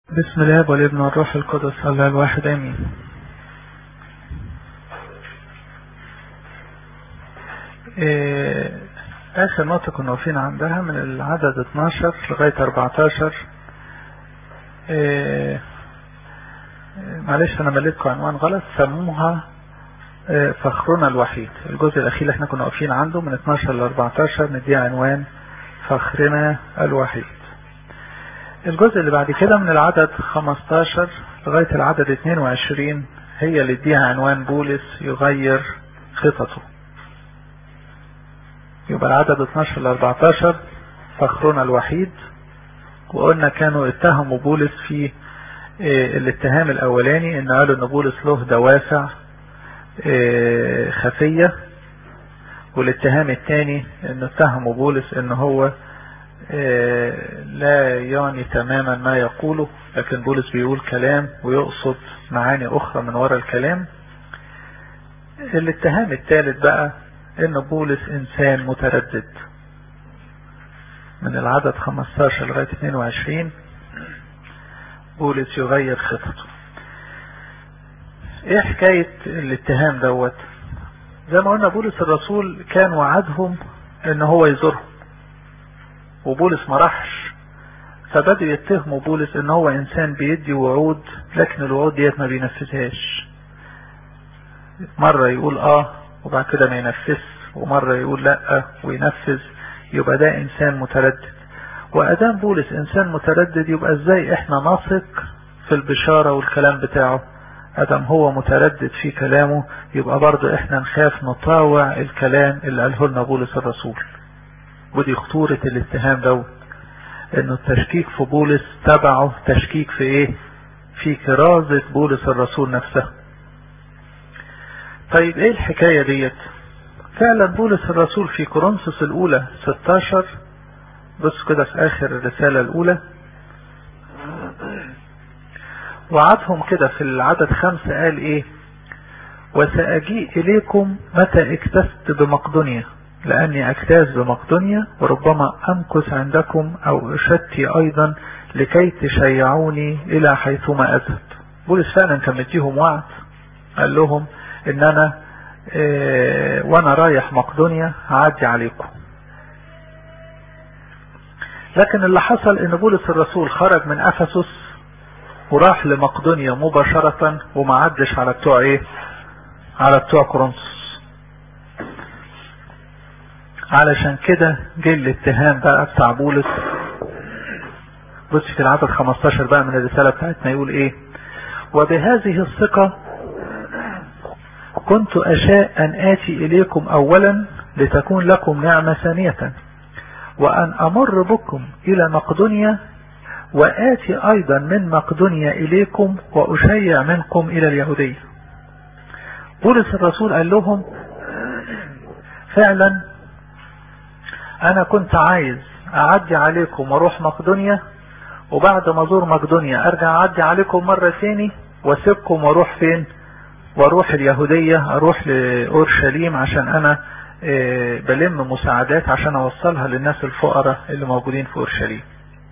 بسم الله والابن والروح القدس الله الواحد امين إيه اخر نقطة كنا واقفين عندها من العدد 12 لغاية 14 إيه معلش انا مليتكم عنوان غلط سموها إيه فخرنا الوحيد الجزء الاخير اللي احنا كنا واقفين عنده من 12 ل 14 نديها عنوان فخرنا الوحيد الجزء اللي بعد كده من العدد 15 لغاية العدد 22 هي اللي اديها عنوان بولس يغير خططه يبقى العدد 12 ل 14 فخرنا الوحيد وقلنا كانوا اتهموا بولس في اه الاتهام الاولاني ان قالوا ان بولس له دوافع اه خفية والاتهام الثاني ان اتهموا بولس ان هو لا يعني تماما ما يقوله لكن بولس بيقول كلام ويقصد معاني اخرى من وراء الكلام الاتهام الثالث بقى ان بولس انسان متردد من العدد 15 لغاية 22 بولس يغير خططه ايه حكاية الاتهام دوت زي ما قلنا بولس الرسول كان وعدهم ان هو يزورهم وبولس ما راحش فبدأوا يتهموا بولس ان هو انسان بيدي وعود لكن الوعود ديت ما بينفذهاش مرة يقول اه وبعد كده ما ينفذ ومرة يقول لا وينفذ يبقى ده انسان متردد وادام بولس انسان متردد يبقى ازاي احنا نثق في البشارة والكلام بتاعه ادم هو متردد في كلامه يبقى برضه احنا نخاف نطاوع الكلام اللي قاله لنا بولس الرسول ودي خطورة الاتهام دوت انه التشكيك في بولس تبعه تشكيك في ايه في كرازة بولس الرسول نفسه طيب ايه الحكاية ديت فعلا بولس الرسول في كورنثوس الاولى 16 بص كده في اخر الرسالة الاولى وعدهم كده في العدد خمسة قال ايه وسأجيء اليكم متى اكتست بمقدونيا لأني أجتاز بمقدونيا وربما أمكث عندكم أو أشتي أيضا لكي تشيعوني إلى حيثما أذهب بولس فعلا كان مديهم وعد قال لهم إن أنا إيه وأنا رايح مقدونيا هعدي عليكم لكن اللي حصل إن بولس الرسول خرج من أفسس وراح لمقدونيا مباشرة وما عدش على بتوع إيه على بتوع كورنثوس علشان كده جه الاتهام بقى بتاع بولس بص في العدد 15 بقى من الرسالة بتاعتنا يقول ايه وبهذه الثقة كنت اشاء ان اتي اليكم اولا لتكون لكم نعمة ثانية وان امر بكم الى مقدونيا واتي ايضا من مقدونيا اليكم واشيع منكم الى اليهودية بولس الرسول قال لهم فعلا انا كنت عايز اعدي عليكم واروح مقدونيا وبعد ما ازور مقدونيا ارجع اعدي عليكم مرة تاني واسيبكم واروح فين واروح اليهودية اروح لاورشليم عشان انا بلم مساعدات عشان اوصلها للناس الفقراء اللي موجودين في اورشليم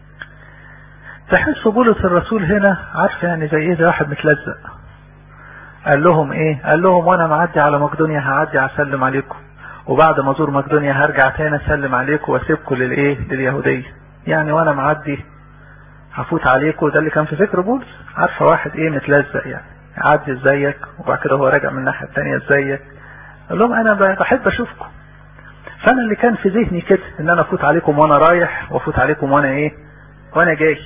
تحس بولس الرسول هنا عارف يعني زي ايه ده واحد متلزق قال لهم ايه قال لهم وانا معدي على مقدونيا هعدي اسلم عليكم وبعد ما ازور مقدونيا هرجع تاني اسلم عليكم واسيبكم للايه لليهودية يعني وانا معدي هفوت عليكم ده اللي كان في فكر بولس عارفه واحد ايه متلزق يعني عدي ازيك وبعد كده هو راجع من الناحيه الثانيه ازيك قال لهم انا بحب اشوفكم فانا اللي كان في ذهني كده ان انا افوت عليكم وانا رايح وافوت عليكم وانا ايه وانا جاي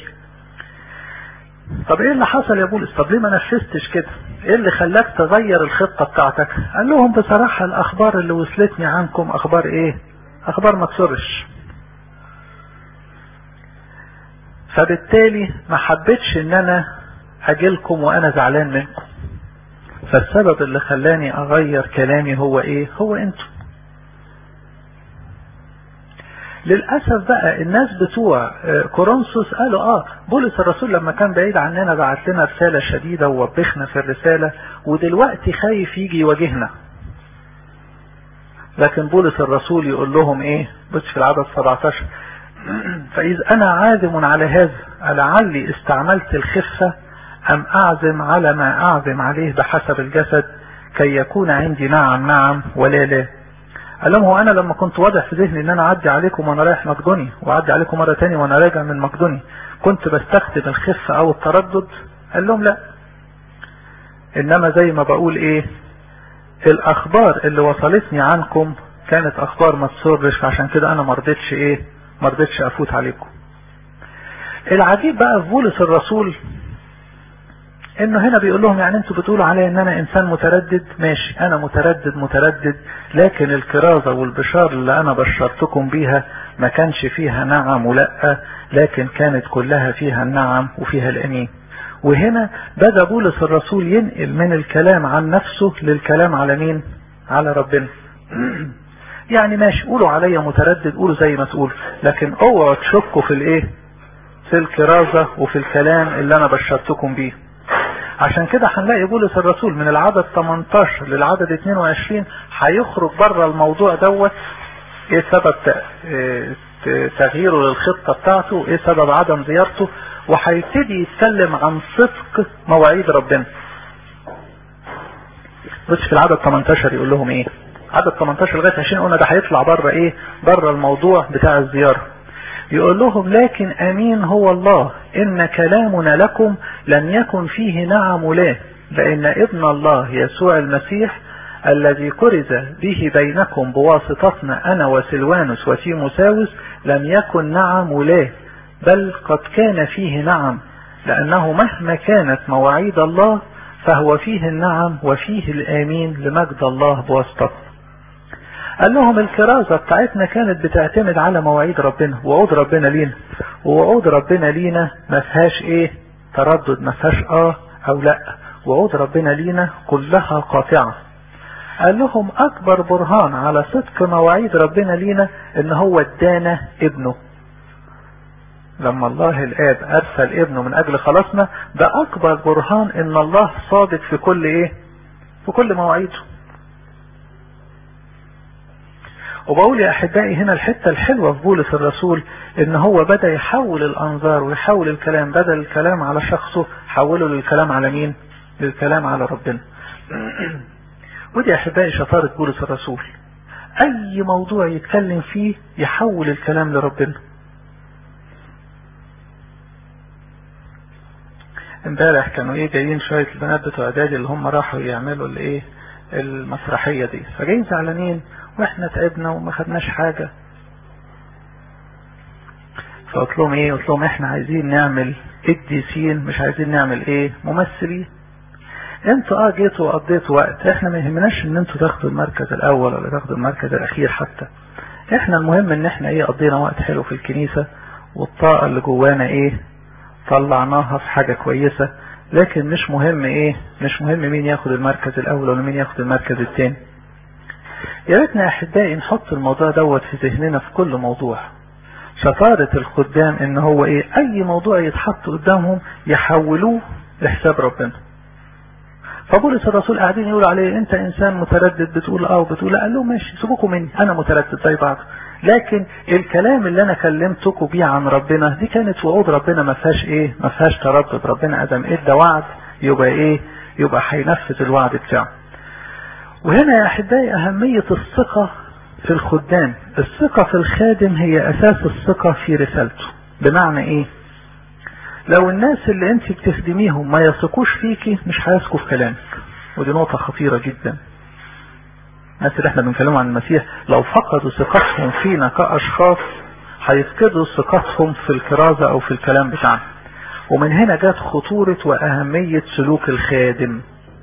طب ايه اللي حصل يا بولس طب ليه ما نفذتش كده ايه اللي خلاك تغير الخطة بتاعتك قال لهم بصراحة الاخبار اللي وصلتني عنكم اخبار ايه اخبار ما تسرش فبالتالي ما حبيتش ان انا اجيلكم وانا زعلان منكم فالسبب اللي خلاني اغير كلامي هو ايه هو انتم للأسف بقى الناس بتوع كورنثوس قالوا اه بولس الرسول لما كان بعيد عننا بعت لنا رسالة شديدة ووبخنا في الرسالة ودلوقتي خايف يجي يواجهنا لكن بولس الرسول يقول لهم ايه بص في العدد 17 فإذ أنا عازم على هذا لعلي استعملت الخفة أم أعزم على ما أعزم عليه بحسب الجسد كي يكون عندي نعم نعم ولا لا قال لهم هو أنا لما كنت واضح في ذهني إن أنا أعدي عليكم وأنا رايح مقدوني وأعدي عليكم مرة تاني وأنا راجع من مقدوني كنت بستخدم الخفة أو التردد قال لهم لا إنما زي ما بقول إيه الأخبار اللي وصلتني عنكم كانت أخبار ما تسرش عشان كده أنا مرضتش إيه مرضتش أفوت عليكم العجيب بقى في بولس الرسول انه هنا بيقول لهم يعني انتوا بتقولوا علي ان انا انسان متردد ماشي انا متردد متردد لكن الكرازة والبشار اللي انا بشرتكم بيها ما كانش فيها نعم ولا لكن كانت كلها فيها النعم وفيها الامين وهنا بدأ بولس الرسول ينقل من الكلام عن نفسه للكلام على مين على ربنا يعني ماشي قولوا عليا متردد قولوا زي ما تقولوا لكن اوعوا تشكوا في الايه في الكرازة وفي الكلام اللي انا بشرتكم بيه عشان كده هنلاقي بولس الرسول من العدد 18 للعدد 22 هيخرج بره الموضوع دوت ايه سبب تغييره للخطة بتاعته ايه سبب عدم زيارته وهيبتدي يتكلم عن صدق مواعيد ربنا بص في العدد 18 يقول لهم ايه عدد 18 لغايه 20 قلنا ده هيطلع بره ايه بره الموضوع بتاع الزياره يقول لهم لكن امين هو الله ان كلامنا لكم لم يكن فيه نعم ولا لان ابن الله يسوع المسيح الذي كرز به بينكم بواسطتنا انا وسلوانس وتيموساوس لم يكن نعم ولا بل قد كان فيه نعم لانه مهما كانت مواعيد الله فهو فيه النعم وفيه الامين لمجد الله بواسطتنا قال لهم الكرازة بتاعتنا كانت بتعتمد على مواعيد ربنا وعود ربنا لينا ووعود ربنا لينا ما فيهاش ايه تردد ما فيهاش اه او لا وعود ربنا لينا كلها قاطعة قال لهم اكبر برهان على صدق مواعيد ربنا لينا ان هو ادانا ابنه لما الله الاب ارسل ابنه من اجل خلاصنا ده اكبر برهان ان الله صادق في كل ايه في كل مواعيده وبقول يا احبائي هنا الحته الحلوه في بولس الرسول ان هو بدا يحول الانظار ويحول الكلام بدل الكلام على شخصه حوله للكلام على مين للكلام على ربنا ودي يا احبائي شطاره بولس الرسول اي موضوع يتكلم فيه يحول الكلام لربنا امبارح كانوا ايه جايين شويه البنات بتوع اعدادي اللي هم راحوا يعملوا الايه المسرحيه دي فجايين زعلانين واحنا تعبنا وما خدناش حاجة فقلت لهم ايه قلت لهم احنا عايزين نعمل قديسين مش عايزين نعمل ايه ممثلين انتوا اه جيتوا وقضيتوا وقت احنا ما يهمناش ان انتوا تاخدوا المركز الاول ولا تاخدوا المركز الاخير حتى احنا المهم ان احنا ايه قضينا وقت حلو في الكنيسة والطاقة اللي جوانا ايه طلعناها في حاجة كويسة لكن مش مهم ايه مش مهم مين ياخد المركز الاول ولا مين ياخد المركز الثاني يا ريتنا يا احبائي نحط الموضوع دوت في ذهننا في كل موضوع شطارة الخدام ان هو ايه اي موضوع يتحط قدامهم يحولوه لحساب ربنا فبولس الرسول قاعدين يقولوا عليه انت انسان متردد بتقول اه وبتقول لا قال له ماشي سيبوكم مني انا متردد زي بعض لكن الكلام اللي انا كلمتكم بيه عن ربنا دي كانت وعود ربنا ما فيهاش ايه ما فيهاش تردد ربنا ادم ادى وعد يبقى ايه يبقى هينفذ الوعد بتاعه وهنا يا احبائي اهمية الثقة في الخدام الثقة في الخادم هي اساس الثقة في رسالته بمعنى ايه لو الناس اللي انت بتخدميهم ما يثقوش فيكي مش هيثقوا في كلامك ودي نقطة خطيرة جدا الناس اللي احنا بنتكلم عن المسيح لو فقدوا ثقتهم فينا كاشخاص هيفقدوا ثقتهم في الكرازة او في الكلام بتاعنا ومن هنا جت خطورة واهمية سلوك الخادم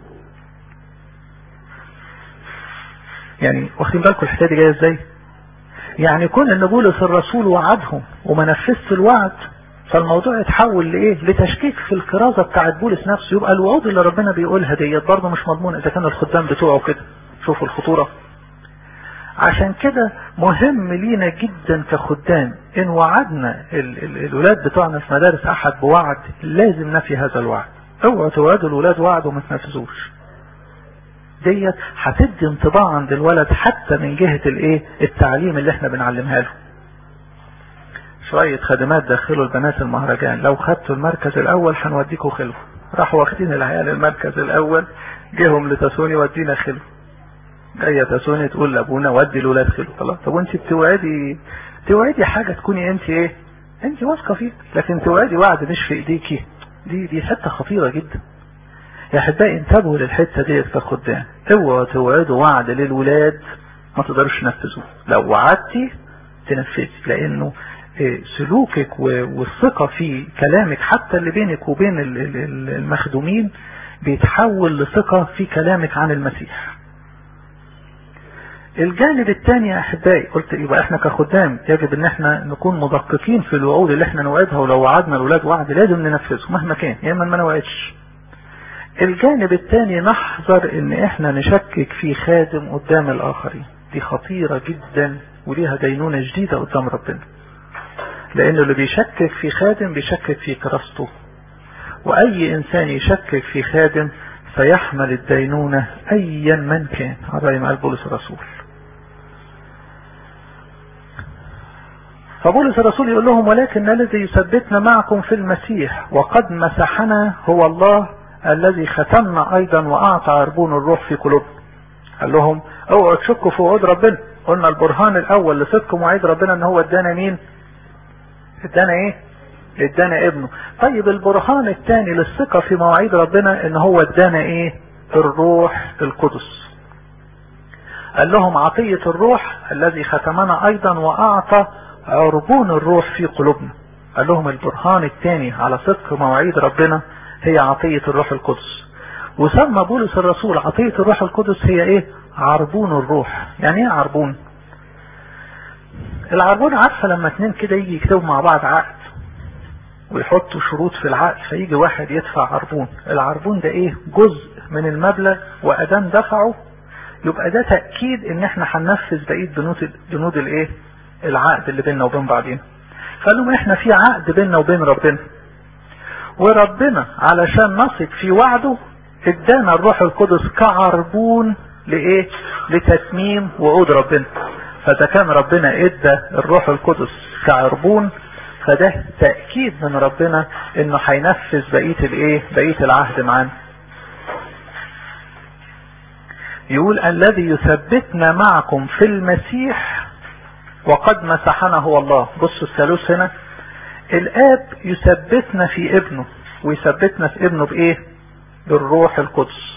يعني واخدين بالكم الحكايه دي جايه ازاي يعني كون ان بولس الرسول وعدهم وما نفذش الوعد فالموضوع يتحول لايه لتشكيك في الكرازه بتاعت بولس نفسه يبقى الوعود اللي ربنا بيقولها ديت برضه مش مضمون اذا كان الخدام بتوعه كده شوفوا الخطوره عشان كده مهم لينا جدا كخدام ان وعدنا ال ال الولاد بتوعنا في مدارس احد بوعد لازم نفي هذا الوعد اوعوا توعدوا الولاد وعد وما تنفذوش ديت هتدي انطباع عند الولد حتى من جهة الايه التعليم اللي احنا بنعلمها له شوية خدمات دخلوا البنات المهرجان لو خدتوا المركز الاول هنوديكوا خلو راحوا واخدين العيال المركز الاول جيهم لتسوني ودينا خلو جاية تسوني تقول لابونا ودي الولاد خلو خلاص طب وانت بتوعدي توعدي حاجة تكوني انت ايه انت واثقة فيه لكن توعدي وعد مش في ايديكي دي دي حتة خطيرة جدا يا احبائي انتبهوا للحتة ديت كخدام اوعوا توعدوا وعد للولاد ما تقدروش تنفذوه لو وعدتي تنفذي لانه سلوكك والثقة في كلامك حتى اللي بينك وبين المخدومين بيتحول لثقة في كلامك عن المسيح الجانب الثاني يا احبائي قلت يبقى احنا كخدام يجب ان احنا نكون مدققين في الوعود اللي احنا نوعدها ولو وعدنا الاولاد وعد لازم ننفذه مهما كان يا اما ما نوعدش الجانب الثاني نحذر ان احنا نشكك في خادم قدام الاخرين دي خطيرة جدا وليها دينونة جديدة قدام ربنا لانه اللي بيشكك في خادم بيشكك في كراسته واي انسان يشكك في خادم فيحمل الدينونة ايا من كان على ما قال بولس الرسول فبولس الرسول يقول لهم ولكن الذي يثبتنا معكم في المسيح وقد مسحنا هو الله الذي ختمنا ايضا واعطى عربون الروح في قلوبنا قال لهم اوعوا تشكوا في وعود ربنا قلنا البرهان الاول لصدق وعيد ربنا ان هو ادانا مين ادانا ايه ادانا ابنه طيب البرهان الثاني للثقة في مواعيد ربنا ان هو ادانا ايه الروح القدس قال لهم عطية الروح الذي ختمنا ايضا واعطى عربون الروح في قلوبنا قال لهم البرهان الثاني على صدق مواعيد ربنا هي عطية الروح القدس وسمى بولس الرسول عطية الروح القدس هي ايه عربون الروح يعني ايه عربون العربون عارفة لما اتنين كده يجي يكتبوا مع بعض عقد ويحطوا شروط في العقد فيجي واحد يدفع عربون العربون ده ايه جزء من المبلغ وادام دفعه يبقى ده تأكيد ان احنا هننفذ بقية بنود بنود الايه العقد اللي بيننا وبين بعضنا فقالوا احنا في عقد بيننا وبين ربنا وربنا علشان نثق في وعده ادانا الروح القدس كعربون لايه لتتميم وعود ربنا فاذا كان ربنا ادى الروح القدس كعربون فده تأكيد من ربنا انه هينفذ بقية الايه بقية العهد معانا يقول الذي يثبتنا معكم في المسيح وقد مسحنا هو الله بصوا الثالوث هنا الاب يثبتنا في ابنه ويثبتنا في ابنه بايه بالروح القدس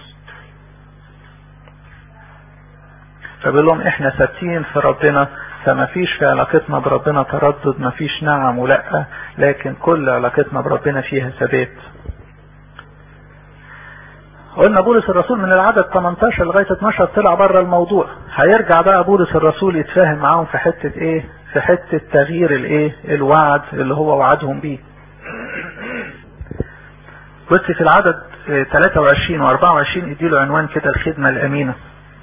فبيقول لهم احنا ثابتين في ربنا فما فيش في علاقتنا بربنا تردد ما فيش نعم ولا لكن كل علاقتنا بربنا فيها ثبات قلنا بولس الرسول من العدد 18 لغاية 12 طلع بره الموضوع هيرجع بقى بولس الرسول يتفاهم معاهم في حتة ايه في حتة تغيير الايه الوعد اللي هو وعدهم بيه بص في العدد 23 و 24 اديله عنوان كده الخدمة الامينة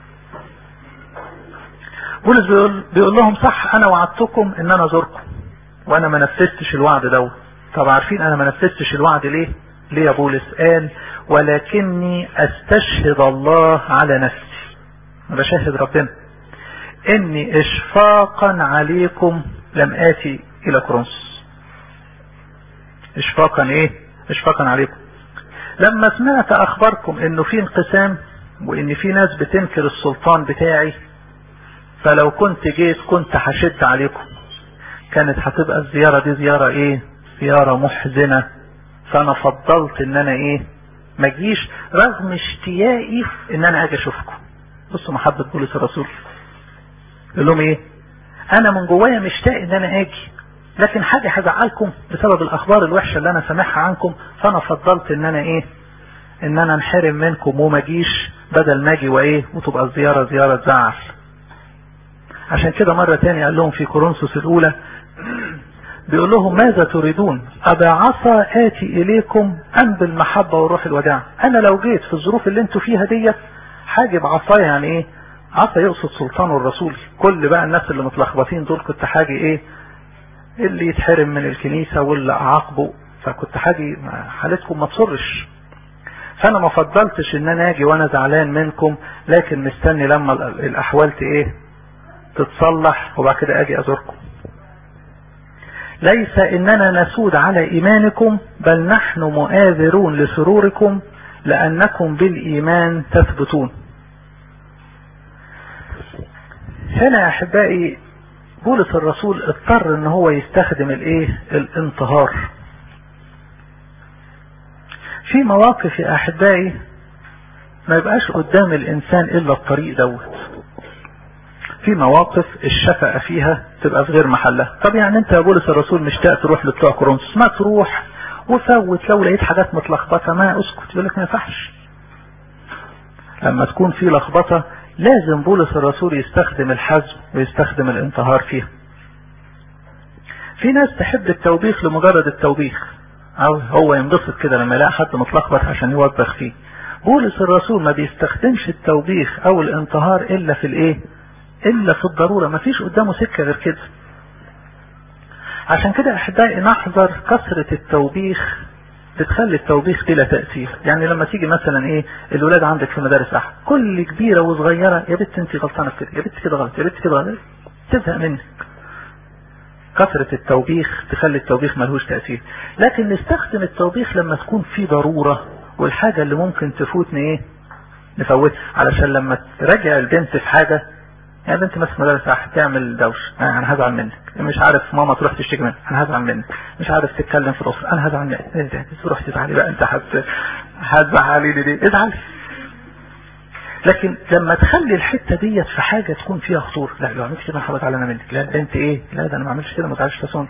بولس بيقول, بيقول لهم صح انا وعدتكم ان انا ازوركم وانا ما نفذتش الوعد دوت طب عارفين انا ما نفذتش الوعد ليه ليه يا بولس قال ولكني استشهد الله على نفسي بشهد ربنا اني اشفاقا عليكم لم اتي الى كورنثوس اشفاقا ايه اشفاقا عليكم لما سمعت اخباركم انه في انقسام وان في ناس بتنكر السلطان بتاعي فلو كنت جيت كنت هشد عليكم كانت هتبقى الزيارة دي زيارة ايه زيارة محزنة فانا فضلت ان انا ايه ما اجيش رغم اشتياقي ان انا اجي اشوفكم بصوا محبة بولس الرسول يقول لهم ايه انا من جوايا مشتاق ان انا اجي لكن حاجة هزعلكم بسبب الاخبار الوحشة اللي انا سامعها عنكم فانا فضلت ان انا ايه ان انا انحرم منكم وما اجيش بدل ما اجي وايه وتبقى الزيارة زيارة تزعل عشان كده مرة تاني قال لهم في كورنثوس الاولى بيقول لهم ماذا تريدون أبعصى آتي إليكم أم بالمحبة وروح الوداع أنا لو جيت في الظروف اللي انتوا فيها ديت حاجب عصايا يعني إيه عصا يقصد سلطان الرسول كل بقى الناس اللي متلخبطين دول كنت حاجي إيه اللي يتحرم من الكنيسة واللي أعاقبه فكنت حاجي حالتكم ما تصرش فأنا ما فضلتش إن أنا أجي وأنا زعلان منكم لكن مستني لما الأحوال إيه تتصلح وبعد كده أجي أزوركم ليس اننا نسود على ايمانكم بل نحن مؤاذرون لسروركم لانكم بالايمان تثبتون هنا يا احبائي بولس الرسول اضطر ان هو يستخدم الايه الانتهار في مواقف يا احبائي ما يبقاش قدام الانسان الا الطريق دوت في مواقف الشفقة فيها تبقى في غير محلها طب يعني انت يا بولس الرسول مشتاق تروح لبتوع كورنثوس ما تروح وفوت لو لقيت حاجات متلخبطة ما اسكت يقول لك ما ينفعش لما تكون في لخبطة لازم بولس الرسول يستخدم الحزم ويستخدم الانتهار فيها في ناس تحب التوبيخ لمجرد التوبيخ او هو ينبسط كده لما يلاقي حد متلخبط عشان يوبخ فيه بولس الرسول ما بيستخدمش التوبيخ او الانتهار الا في الايه الا في الضرورة ما فيش قدامه سكة غير كده عشان كده احبائي نحذر كثرة التوبيخ بتخلي التوبيخ بلا تأثير يعني لما تيجي مثلا ايه الولاد عندك في مدارس احد كل كبيرة وصغيرة يا بنت انت غلطانة كده يا بنت كده غلط يا بنت كده غلط تزهق منك كثرة التوبيخ تخلي التوبيخ ملهوش تأثير لكن نستخدم التوبيخ لما تكون في ضرورة والحاجة اللي ممكن تفوتني ايه نفوت علشان لما تراجع البنت في حاجة يعني بنت مثلا مدرسة راح تعمل دوش انا هزعل منك مش عارف ماما تروح تشتكي منك انا هزعل منك مش عارف تتكلم في الاسره انا هزعل منك ايه ده تروح تزعلي بقى انت هت هتزعلي لي ليه ازعل لكن لما تخلي الحته ديت في حاجه تكون فيها خطوره لا لو عملت كده انا هبقى زعلانه منك لا انت ايه لا ده انا ما عملتش كده ما تزعلش تصون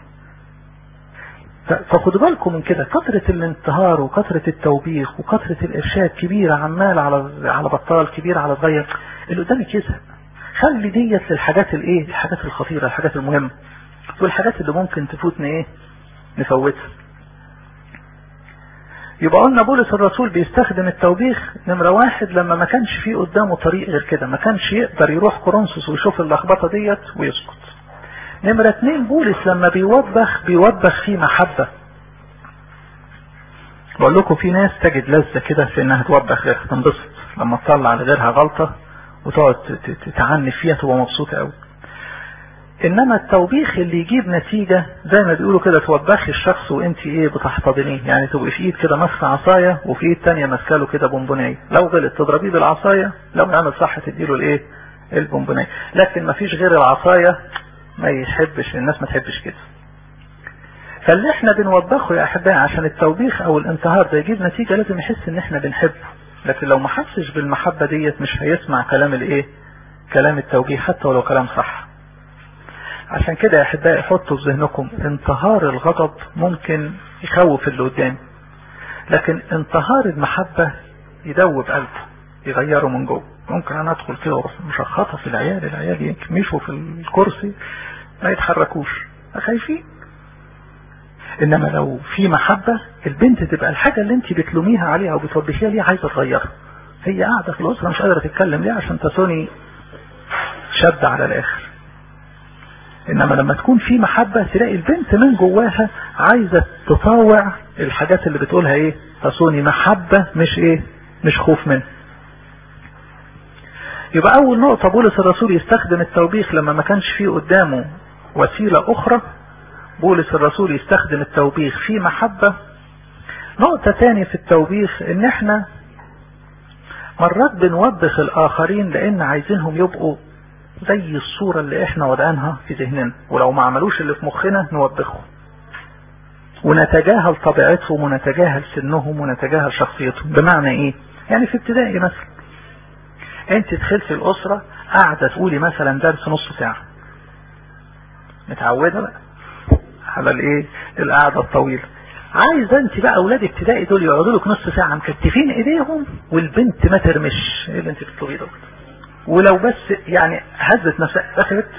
فخدوا بالكم من كده كثرة الانتهار وكثرة التوبيخ وكثرة الارشاد كبيرة عمال على على بطال كبيرة على صغير اللي قدامك يزهق خلي ديت للحاجات الايه الحاجات الخطيرة الحاجات المهمة والحاجات اللي ممكن تفوتنا ايه نفوتها يبقى قلنا بولس الرسول بيستخدم التوبيخ نمرة واحد لما ما كانش فيه قدامه طريق غير كده ما كانش يقدر يروح كورنثوس ويشوف اللخبطة ديت ويسكت نمرة اتنين بولس لما بيوبخ بيوبخ فيه محبة بقول لكم في ناس تجد لذة كده في انها توبخ غيرها تنبسط لما تطلع لغيرها غلطة وتقعد تتعنف فيها تبقى مبسوطة قوي انما التوبيخ اللي يجيب نتيجة زي ما بيقولوا كده توبخي الشخص وانت ايه بتحتضنيه يعني تبقي في ايد كده ماسكه عصاية وفي ايد تانية ماسكه له كده بونبونية لو غلط تضربيه بالعصاية لو يعمل صح تديله الايه البونبونية لكن ما فيش غير العصاية ما يحبش الناس ما تحبش كده فاللي احنا بنوبخه يا احبائي عشان التوبيخ او الانتهار ده يجيب نتيجة لازم يحس ان احنا بنحبه لكن لو ما حسش بالمحبة ديت مش هيسمع كلام الايه كلام التوبيخ حتى ولو كلام صح عشان كده يا احبائي حطوا في ذهنكم انتهار الغضب ممكن يخوف اللي قدامي لكن انتهار المحبة يدوب قلبه يغيره من جوه ممكن انا ادخل كده واروح مشخطه في العيال العيال ينكمشوا في الكرسي ما يتحركوش خايفين انما لو في محبة البنت تبقى الحاجة اللي انت بتلوميها عليها او بتوبخيها ليها عايزة تغيرها هي قاعدة في الاسرة مش قادرة تتكلم ليه عشان تسوني شد على الاخر انما لما تكون في محبة تلاقي البنت من جواها عايزة تطاوع الحاجات اللي بتقولها ايه تسوني محبة مش ايه مش خوف منه يبقى اول نقطة بولس الرسول يستخدم التوبيخ لما ما كانش فيه قدامه وسيلة اخرى بولس الرسول يستخدم التوبيخ في محبة نقطة تاني في التوبيخ ان احنا مرات بنوبخ الاخرين لان عايزينهم يبقوا زي الصورة اللي احنا وضعينها في ذهننا ولو ما عملوش اللي في مخنا نوبخهم ونتجاهل طبيعتهم ونتجاهل سنهم ونتجاهل شخصيتهم بمعنى ايه يعني في ابتدائي مثلا انت دخلت الاسرة قاعدة تقولي مثلا درس نص ساعة متعودة بقى على الايه القعدة الطويلة عايزة انت بقى اولاد ابتدائي دول يقعدوا لك نص ساعة مكتفين ايديهم والبنت ما ترمش ايه اللي انت بتطلبيه ده ولو بس يعني هزت نفسها دخلت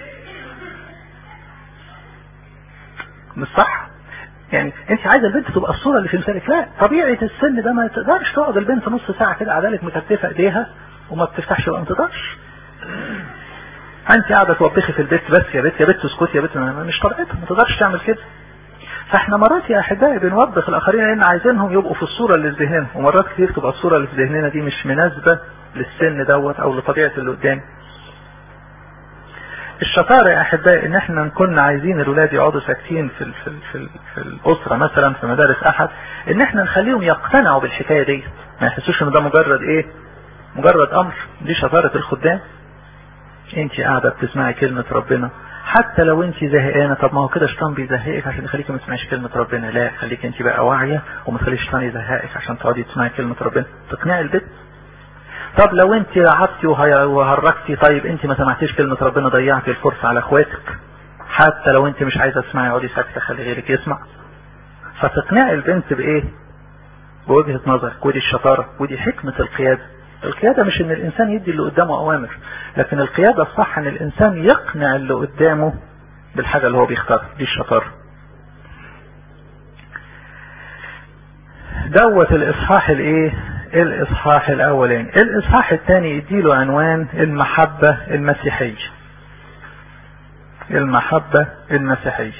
مش صح يعني انت عايزه البنت تبقى الصوره اللي في مثالك لا طبيعه السن ده ما تقدرش تقعد البنت نص ساعه كده قاعده لك مكتفه ايديها وما بتفتحش بقى ما تقدرش انت قاعده توبخي في البيت بس يا بنت يا بنت اسكتي يا بنت مش طبيعتها ما تقدرش تعمل كده فاحنا مرات يا احبائي بنوبخ الاخرين لان عايزينهم يبقوا في الصوره اللي في ذهننا ومرات كتير تبقى الصوره اللي في ذهننا دي مش مناسبه للسن دوت او لطبيعه اللي قدامي الشطارة يا احبائي ان احنا كنا عايزين الولاد يقعدوا ساكتين في ال في ال في, ال في الاسرة مثلا في مدارس احد ان احنا نخليهم يقتنعوا بالحكاية دي ما يحسوش ان ده مجرد ايه مجرد امر دي شطارة الخدام انت قاعدة بتسمعي كلمة ربنا حتى لو انت زهقانه طب ما هو كده الشيطان بيزهقك عشان يخليك ما تسمعيش كلمه ربنا لا خليك انت بقى واعيه وما تخليش الشيطان يزهقك عشان تقعدي تسمعي كلمه ربنا تقنعي البيت طب لو انت لعبتي وهرجتي طيب انت ما سمعتيش كلمه ربنا ضيعتي الفرصه على اخواتك حتى لو انت مش عايزه تسمعي اقعدي ساكته خلي غيرك يسمع فتقنعي البنت بايه بوجهه نظرك ودي الشطاره ودي حكمه القياده القيادة مش ان الانسان يدي اللي قدامه اوامر لكن القيادة الصح ان الانسان يقنع اللي قدامه بالحاجة اللي هو بيختارها دي الشطارة دوت الاصحاح الايه الاصحاح الاولاني الاصحاح الثاني يديله عنوان المحبة المسيحية المحبة المسيحية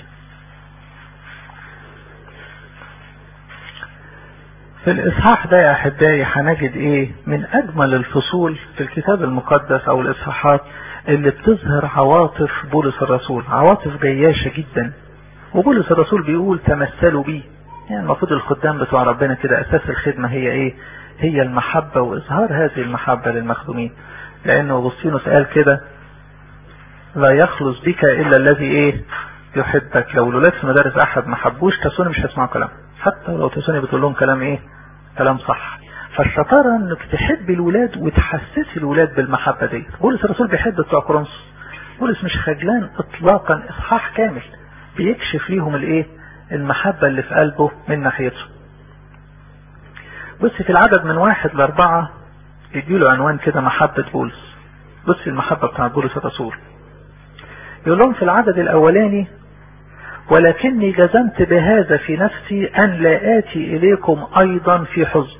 في الإصحاح ده يا أحبائي هنجد إيه من أجمل الفصول في الكتاب المقدس أو الإصحاحات اللي بتظهر عواطف بولس الرسول عواطف جياشة جدا وبولس الرسول بيقول تمثلوا بيه يعني المفروض الخدام بتوع ربنا كده أساس الخدمة هي إيه هي المحبة وإظهار هذه المحبة للمخدومين لأنه أغسطينوس قال كده لا يخلص بك إلا الذي إيه يحبك لو الولاد في مدارس أحد ما حبوش تسوني مش هيسمعوا كلام حتى لو تسوني بتقول لهم كلام إيه كلام صح فالشطارة انك تحب الولاد وتحسسي الولاد بالمحبة دي بولس الرسول بيحب بتوع كورنثوس بولس مش خجلان اطلاقا اصحاح كامل بيكشف ليهم الايه المحبة اللي في قلبه من ناحيته بص في العدد من واحد لاربعة يديله عنوان كده محبة بولس بص المحبة بتاع بولس الرسول يقول لهم في العدد الاولاني ولكني جزمت بهذا في نفسي أن لا آتي إليكم أيضا في حزن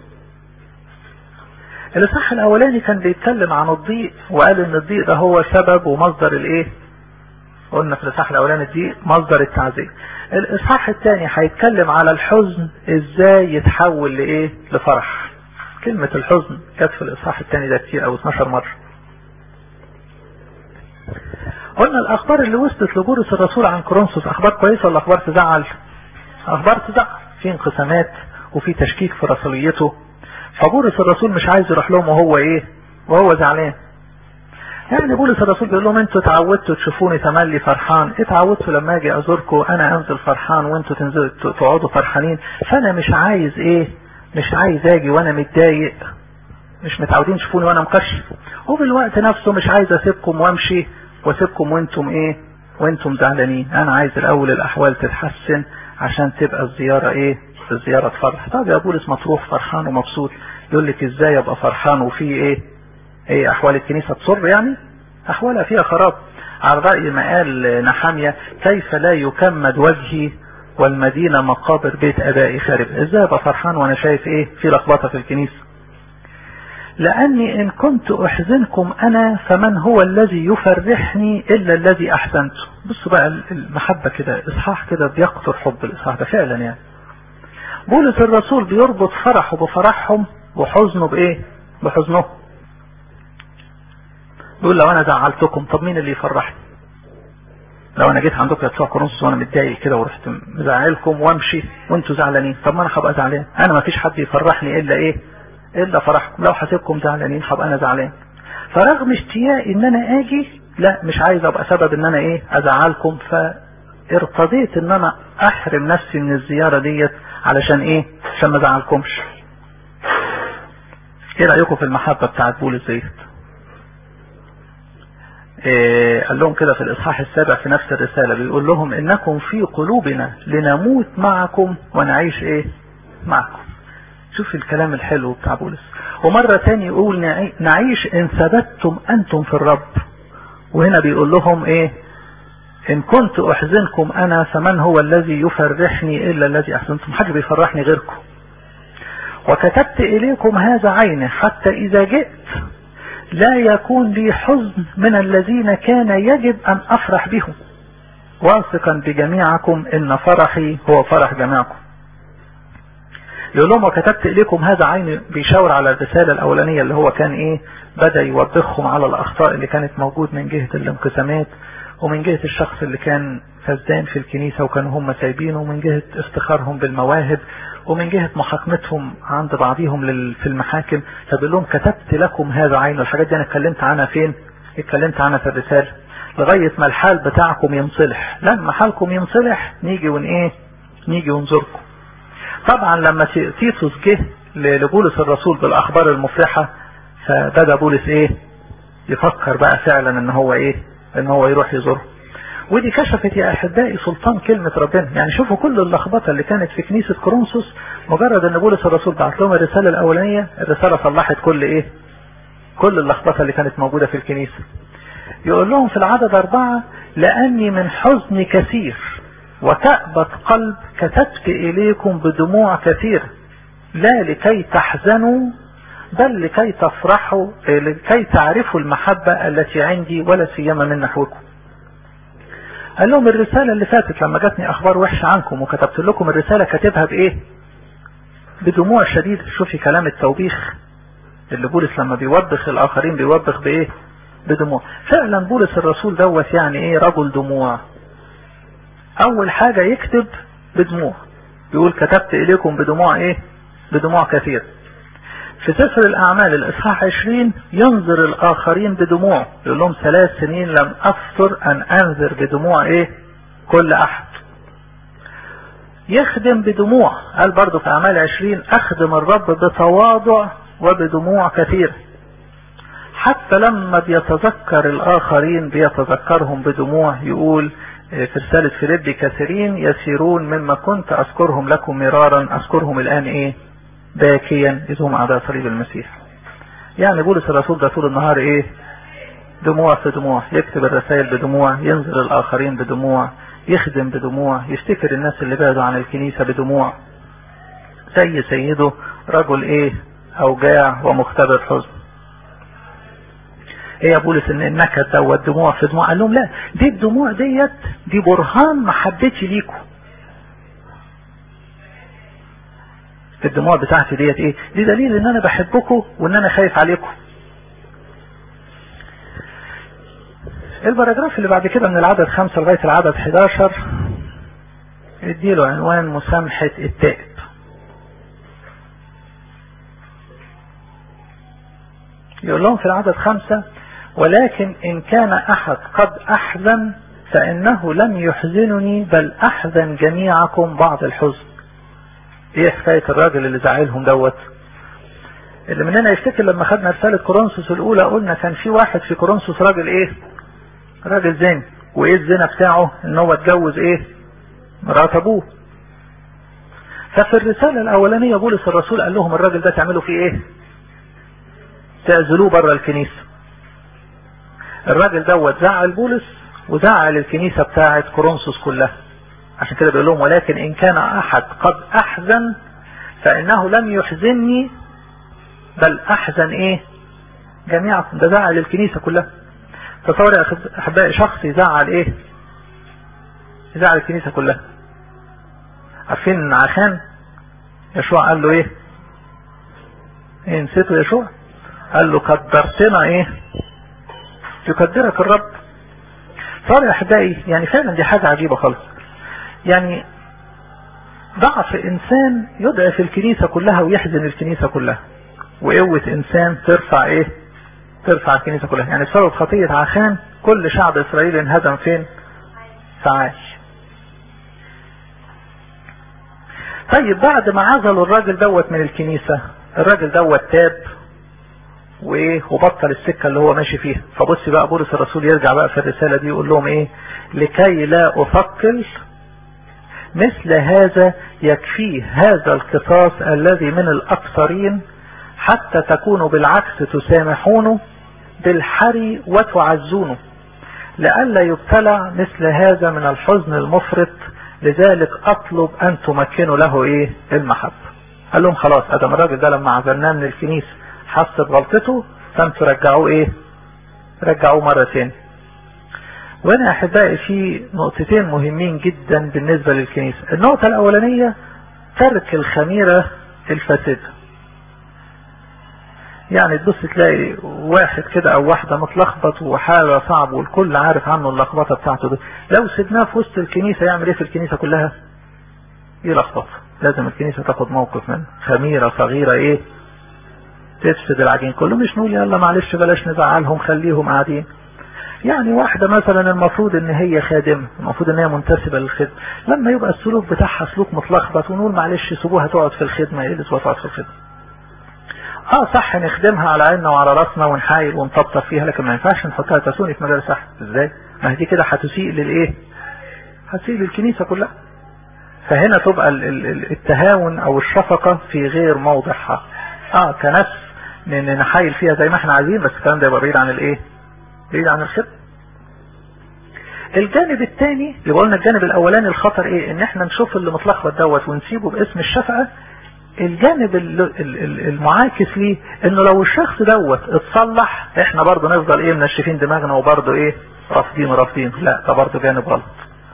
الإصحاح الأولاني كان بيتكلم عن الضيق وقال إن الضيق ده هو سبب ومصدر الإيه قلنا في الإصحاح الأولاني الضيق مصدر التعزية الإصحاح الثاني هيتكلم على الحزن إزاي يتحول لإيه لفرح كلمة الحزن جت في الإصحاح الثاني ده كتير أو 12 مرة قلنا الاخبار اللي وصلت لبولس الرسول عن كورنثوس اخبار كويسه ولا اخبار تزعل اخبار تزعل في انقسامات وفي تشكيك في رسوليته فبولس الرسول مش عايز يروح لهم وهو ايه وهو زعلان يعني بولس الرسول بيقول لهم انتوا اتعودتوا تشوفوني تملي فرحان اتعودتوا لما اجي ازوركم انا انزل فرحان وانتوا تنزلوا تقعدوا فرحانين فانا مش عايز ايه مش عايز اجي وانا متضايق مش متعودين تشوفوني وانا مكشف وفي الوقت نفسه مش عايز اسيبكم وامشي واسيبكم وانتم ايه وانتم زعلانين انا عايز الاول الاحوال تتحسن عشان تبقى الزيارة ايه الزيارة تفرح طب يا بولس مطروح فرحان ومبسوط يقول لك ازاي ابقى فرحان وفي ايه ايه احوال الكنيسة تصر يعني احوالها فيها خراب على رأي ما قال نحامية كيف لا يكمد وجهي والمدينة مقابر بيت ابائي خارب ازاي ابقى فرحان وانا شايف ايه في لخبطة في الكنيسة لأني إن كنت أحزنكم أنا فمن هو الذي يفرحني إلا الذي أحسنته بصوا بقى المحبة كده إصحاح كده بيقطر حب الإصحاح ده فعلا يعني بولس الرسول بيربط فرحه بفرحهم وحزنه بإيه بحزنه بيقول لو أنا زعلتكم طب مين اللي يفرحني لو انا جيت عندكم يا بتوع كورنثوس وانا متضايق كده ورحت مزعلكم وامشي وانتوا زعلانين طب ما انا هبقى زعلان انا ما فيش حد يفرحني الا ايه الا فرحكم لو حسيبكم زعلانين هبقى انا زعلان فرغم اشتياقي ان انا اجي لا مش عايز ابقى سبب ان انا ايه ازعلكم فارتضيت ان انا احرم نفسي من الزيارة ديت علشان ايه عشان ما ازعلكمش ايه رأيكم في المحبة بتاعت بولس ديت إيه قال لهم كده في الاصحاح السابع في نفس الرسالة بيقول لهم انكم في قلوبنا لنموت معكم ونعيش ايه معكم شوف الكلام الحلو بتاع بولس ومرة تاني يقول نعيش ان ثبتتم انتم في الرب وهنا بيقول لهم ايه ان كنت احزنكم انا فمن هو الذي يفرحني الا الذي احزنتم حد بيفرحني غيركم وكتبت اليكم هذا عينه حتى اذا جئت لا يكون لي حزن من الذين كان يجب ان افرح بهم واثقا بجميعكم ان فرحي هو فرح جميعكم يقول لهم وكتبت اليكم هذا عين بيشاور على الرسالة الاولانية اللي هو كان ايه بدأ يوبخهم على الاخطاء اللي كانت موجود من جهة الانقسامات ومن جهة الشخص اللي كان فزدان في الكنيسة وكانوا هم سايبينه ومن جهة افتخارهم بالمواهب ومن جهة محاكمتهم عند بعضهم في المحاكم فبيقول لهم كتبت لكم هذا عين الحاجات دي انا اتكلمت عنها فين اتكلمت عنها في الرسالة لغاية ما الحال بتاعكم ينصلح لما حالكم ينصلح نيجي ون ايه نيجي ونزوركم طبعا لما تيتوس جه لبولس الرسول بالاخبار المفرحة فبدأ بولس ايه يفكر بقى فعلا ان هو ايه ان هو يروح يزوره ودي كشفت يا احبائي سلطان كلمة ربنا يعني شوفوا كل اللخبطة اللي كانت في كنيسة كورنثوس مجرد ان بولس الرسول بعت لهم الرسالة الاولانية الرسالة صلحت كل ايه كل اللخبطة اللي كانت موجودة في الكنيسة يقول لهم في العدد اربعة لاني من حزن كثير وكأبة قلب كتبت اليكم بدموع كثيرة لا لكي تحزنوا بل لكي تفرحوا لكي تعرفوا المحبة التي عندي ولا سيما من نحوكم قال لهم الرسالة اللي فاتت لما جاتني اخبار وحشة عنكم وكتبت لكم الرسالة كاتبها بايه بدموع شديدة شوفي كلام التوبيخ اللي بولس لما بيوبخ الاخرين بيوبخ بايه بدموع فعلا بولس الرسول دوت يعني ايه رجل دموع اول حاجة يكتب بدموع يقول كتبت اليكم بدموع ايه بدموع كثير في سفر الأعمال الإصحاح 20 ينظر الآخرين بدموع يقول لهم ثلاث سنين لم أفتر أن أنذر بدموع إيه كل أحد يخدم بدموع قال برضه في أعمال 20 أخدم الرب بتواضع وبدموع كثير حتى لما بيتذكر الآخرين بيتذكرهم بدموع يقول في رسالة فيليب كثيرين يسيرون مما كنت أذكرهم لكم مرارا أذكرهم الآن إيه باكيا إذ هم أعداء صليب المسيح يعني بولس الرسول ده طول النهار إيه دموع في دموع يكتب الرسائل بدموع ينزل الآخرين بدموع يخدم بدموع يفتكر الناس اللي بعدوا عن الكنيسة بدموع زي سيده رجل إيه أوجاع ومختبر حزن ايه يا بولس ان النكد دوت دموع في دموع قال لهم لا دي الدموع ديت دي برهان محبتي ليكم الدموع بتاعتي ديت ايه دي دليل ان انا بحبكم وان انا خايف عليكم الباراجراف اللي بعد كده من العدد خمسة لغاية العدد 11 اديله عنوان مسامحة التائب يقول لهم في العدد خمسة ولكن إن كان أحد قد أحزن فإنه لم يحزنني بل أحزن جميعكم بعض الحزن ايه حكاية الراجل اللي زعلهم دوت اللي مننا يفتكر لما خدنا رسالة كورنثوس الاولى قلنا كان في واحد في كورنثوس راجل ايه راجل زين وايه الزنا بتاعه ان هو اتجوز ايه مرات ابوه ففي الرسالة الاولانية بولس الرسول قال لهم الراجل ده تعملوا فيه ايه تعزلوه بره الكنيسة الراجل دوت زعل بولس وزعل الكنيسة بتاعت كورنثوس كلها عشان كده بيقول لهم ولكن ان كان احد قد احزن فانه لم يحزنني بل احزن ايه جميعكم ده زعل الكنيسة كلها تصور يا احبائي شخص يزعل ايه يزعل الكنيسة كلها عارفين ان عشان يشوع قال له ايه ايه نسيته يشوع قال له قدرتنا ايه يقدرك الرب صار يا احبائي يعني فعلا دي حاجة عجيبة خالص يعني ضعف انسان يضعف الكنيسة كلها ويحزن الكنيسة كلها وقوة انسان ترفع ايه ترفع الكنيسة كلها يعني بسبب خطية عشان كل شعب اسرائيل انهزم فين فعاش طيب بعد ما عزلوا الراجل دوت من الكنيسة الراجل دوت تاب وايه وبطل السكة اللي هو ماشي فيها فبص بقى بولس الرسول يرجع بقى في الرسالة دي يقول لهم ايه لكي لا افكر مثل هذا يكفيه هذا القصاص الذي من الاكثرين حتى تكونوا بالعكس تسامحونه بالحري وتعزونه لئلا يبتلع مثل هذا من الحزن المفرط لذلك اطلب ان تمكنوا له ايه المحبة قال لهم خلاص ادم الراجل ده لما عزلناه من الكنيسة حس بغلطته فانتوا رجعوه ايه رجعوه مرة تاني وانا احبائي في نقطتين مهمين جدا بالنسبة للكنيسة النقطة الاولانية ترك الخميرة الفاسدة يعني تبص تلاقي واحد كده او واحدة متلخبط وحالة صعب والكل عارف عنه اللخبطة بتاعته دي لو سيبناه في وسط الكنيسة يعمل ايه في الكنيسة كلها يلخبط لازم الكنيسة تاخد موقف منه خميرة صغيرة ايه تفسد العجين كله مش نقول يلا معلش بلاش نزعلهم خليهم قاعدين يعني واحدة مثلا المفروض ان هي خادمة المفروض ان هي منتسبة للخدمة لما يبقى السلوك بتاعها سلوك متلخبط ونقول معلش سيبوها تقعد في الخدمة ايه اللي تقعد في الخدمة اه صح نخدمها على عيننا وعلى راسنا ونحايل ونطبطب فيها لكن ما ينفعش نحطها تسوني في مجال صح ازاي ما هي دي كده هتسيء للايه هتسيء للكنيسة كلها فهنا تبقى ال ال التهاون او الشفقة في غير موضعها اه كنفس نحايل فيها زي ما احنا عايزين بس الكلام ده يبقى بعيد عن الايه بعيد عن الخدمة الجانب الثاني يبقى قلنا الجانب الاولاني الخطر ايه ان احنا نشوف اللي متلخبط دوت ونسيبه باسم الشفقة الجانب المعاكس ليه انه لو الشخص دوت اتصلح احنا برضه نفضل ايه منشفين دماغنا وبرضه ايه رافضين رافضين لا ده برضه جانب غلط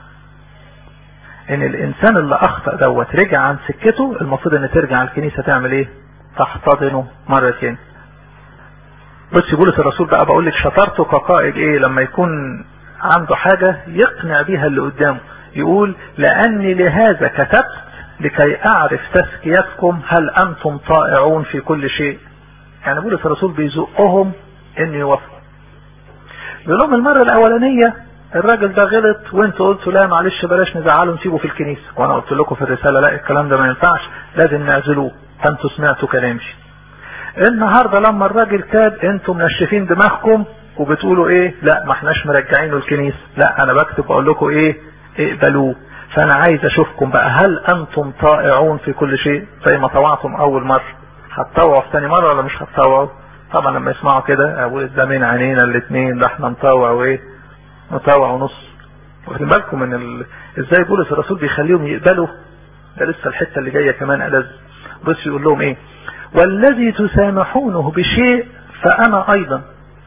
ان الانسان اللي اخطأ دوت رجع عن سكته المفروض ان ترجع الكنيسة تعمل ايه تحتضنه مرة تاني بص بولس الرسول بقى بقول لك شطارته كقائد ايه لما يكون عنده حاجة يقنع بيها اللي قدامه يقول لاني لهذا كتبت لكي اعرف تزكيتكم هل انتم طائعون في كل شيء يعني بولس الرسول بيزقهم ان يوافقوا بيقول لهم المرة الاولانية الراجل ده غلط وانتوا قلتوا لا معلش بلاش نزعله نسيبه في الكنيسة وانا قلت لكم في الرسالة لا الكلام ده ما ينفعش لازم نعزلوه فانتوا سمعتوا كلامي النهاردة لما الراجل تاب انتوا منشفين دماغكم وبتقولوا ايه لا ما احناش مرجعينه الكنيسة لا انا بكتب اقول لكم ايه اقبلوه فانا عايز اشوفكم بقى هل انتم طائعون في كل شيء زي ما طوعتم اول مرة هتطوعوا في تاني مرة ولا مش هتطوعوا طبعا لما يسمعوا كده اقول ده من عينينا الاثنين ده احنا نطوع وايه نطوع ونص واخدين بالكم من ال... ازاي بولس الرسول بيخليهم يقبلوا ده لسه الحتة اللي جاية كمان ألذ بص يقول لهم ايه والذي تسامحونه بشيء فأنا أيضا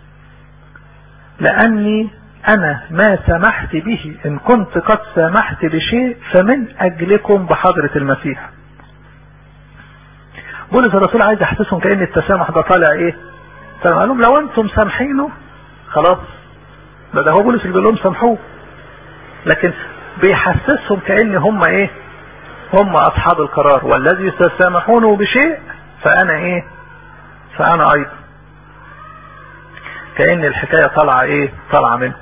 لأني أنا ما سمحت به إن كنت قد سامحت بشيء فمن أجلكم بحضرة المسيح بولس الرسول عايز يحسسهم كأن التسامح ده طالع إيه قال لهم لو أنتم سامحينه خلاص ده, ده هو بولس اللي بيقول لهم سامحوه لكن بيحسسهم كأن هم إيه هم أصحاب القرار والذي تسامحونه بشيء فأنا إيه فأنا أيضا كأن الحكاية طالعة إيه طالعة منه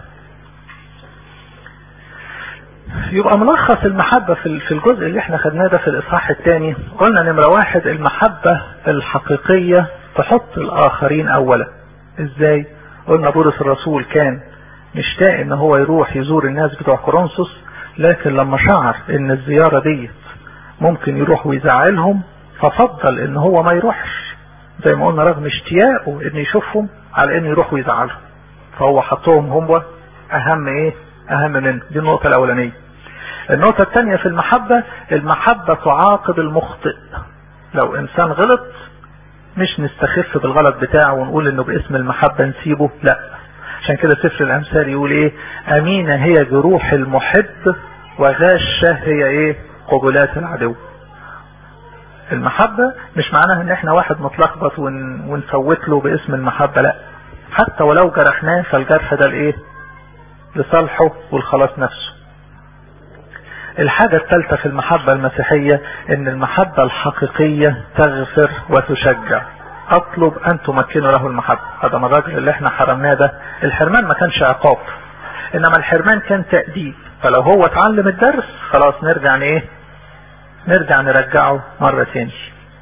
يبقى ملخص المحبة في الجزء اللي احنا خدناه ده في الإصحاح الثاني قلنا نمرة واحد المحبة الحقيقية تحط الآخرين أولا إزاي قلنا بولس الرسول كان مشتاق ان هو يروح يزور الناس بتوع كورنثوس لكن لما شعر ان الزيارة دي ممكن يروح ويزعلهم ففضل ان هو ما يروحش زي ما قلنا رغم اشتياقه ان يشوفهم على ان يروح ويزعلهم فهو حطهم هم اهم ايه اهم منه دي النقطة الاولانية النقطة الثانية في المحبة المحبة تعاقب المخطئ لو انسان غلط مش نستخف بالغلط بتاعه ونقول انه باسم المحبة نسيبه لا عشان كده سفر الامثال يقول ايه امينة هي جروح المحب وغاشة هي ايه قبلات العدو المحبة مش معناها ان احنا واحد متلخبط ون... ونفوت له باسم المحبة لا حتى ولو جرحناه فالجرح ده الايه لصالحه والخلاص نفسه الحاجة الثالثة في المحبة المسيحية ان المحبة الحقيقية تغفر وتشجع اطلب ان تمكنوا له المحبة هذا ما الراجل اللي احنا حرمناه ده الحرمان ما كانش عقاب انما الحرمان كان تأديب فلو هو اتعلم الدرس خلاص نرجع ايه نرجع نرجعه مرة تاني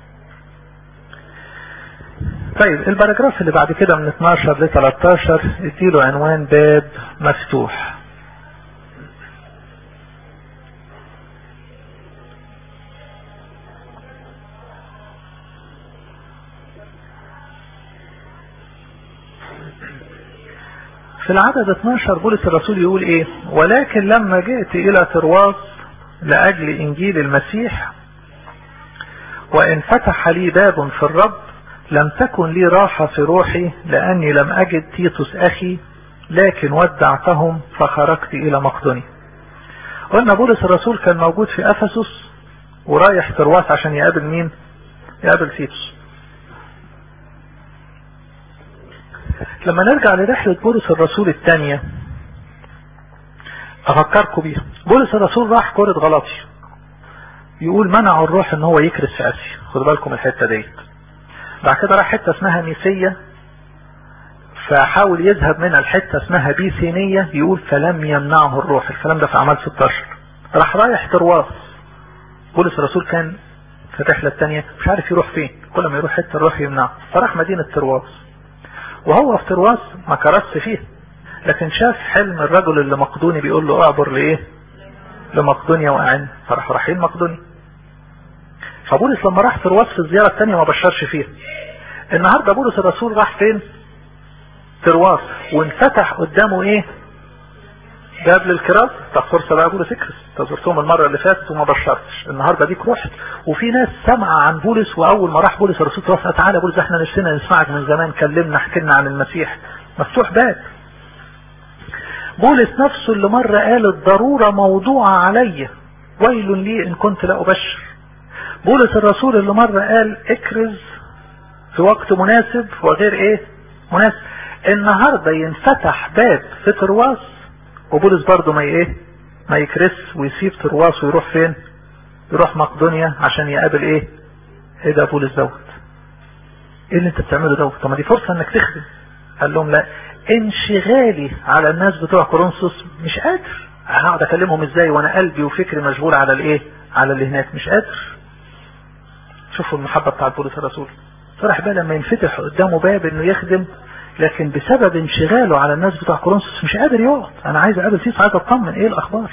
طيب الباراجراف اللي بعد كده من 12 ل 13 اديله عنوان باب مفتوح في العدد 12 بولس الرسول يقول ايه ولكن لما جئت الى ترواس لاجل انجيل المسيح وان فتح لي باب في الرب لم تكن لي راحة في روحي لاني لم اجد تيتوس اخي لكن ودعتهم فخرجت الى مقدوني قلنا بولس الرسول كان موجود في افسس ورايح ترواس عشان يقابل مين يقابل تيتوس لما نرجع لرحلة بولس الرسول الثانية افكركم بيها بولس الرسول راح كورة غلطي يقول منعوا الروح ان هو يكرس في اسيا خدوا بالكم الحتة ديت بعد كده راح حتة اسمها ميسية فحاول يذهب منها الحتة اسمها بيسينية يقول فلم يمنعه الروح الكلام ده في اعمال 16 راح رايح ترواس بولس الرسول كان في الرحلة الثانية مش عارف يروح فين كل ما يروح حتة الروح يمنعه فراح مدينة ترواس وهو في ترواس ما كرس فيه لكن شاف حلم الرجل اللي مقدوني بيقول له اعبر لايه لمقدونيا وأعن فراح رايحين مقدونيا فبولس لما راح ترواس في الزيارة الثانية ما بشرش فيها النهاردة بولس الرسول راح فين ترواس وانفتح قدامه ايه باب للكراس طب فرصة بقى بولس اكرس تزرتهم المرة اللي فاتت وما بشرتش النهاردة ديك رحت وفي ناس سمع عن بولس واول ما راح بولس الرسول توسع تعالى بولس احنا نفسنا نسمعك من زمان كلمنا احكي لنا عن المسيح مفتوح باب بولس نفسه اللي مرة قال الضرورة موضوعة علي ويل لي ان كنت لا ابشر بولس الرسول اللي مرة قال اكرز في وقت مناسب وغير ايه مناسب النهاردة ينفتح باب في ترواس وبولس برضه ما ايه ما يكرس ويسيب ترواس ويروح فين يروح مقدونيا عشان يقابل ايه ايه ده بولس دوت ايه اللي انت بتعمله دوت طب ما دي فرصة انك تخدم قال لهم لا انشغالي على الناس بتوع كورنثوس مش قادر هقعد اكلمهم ازاي وانا قلبي وفكري مشغول على الايه على اللي هناك مش قادر شوفوا المحبة بتاع بولس الرسول فرح بقى لما ينفتح قدامه باب انه يخدم لكن بسبب انشغاله على الناس بتوع كورنثوس مش قادر يقعد انا عايز اقابل سيس عايز اطمن ايه الاخبار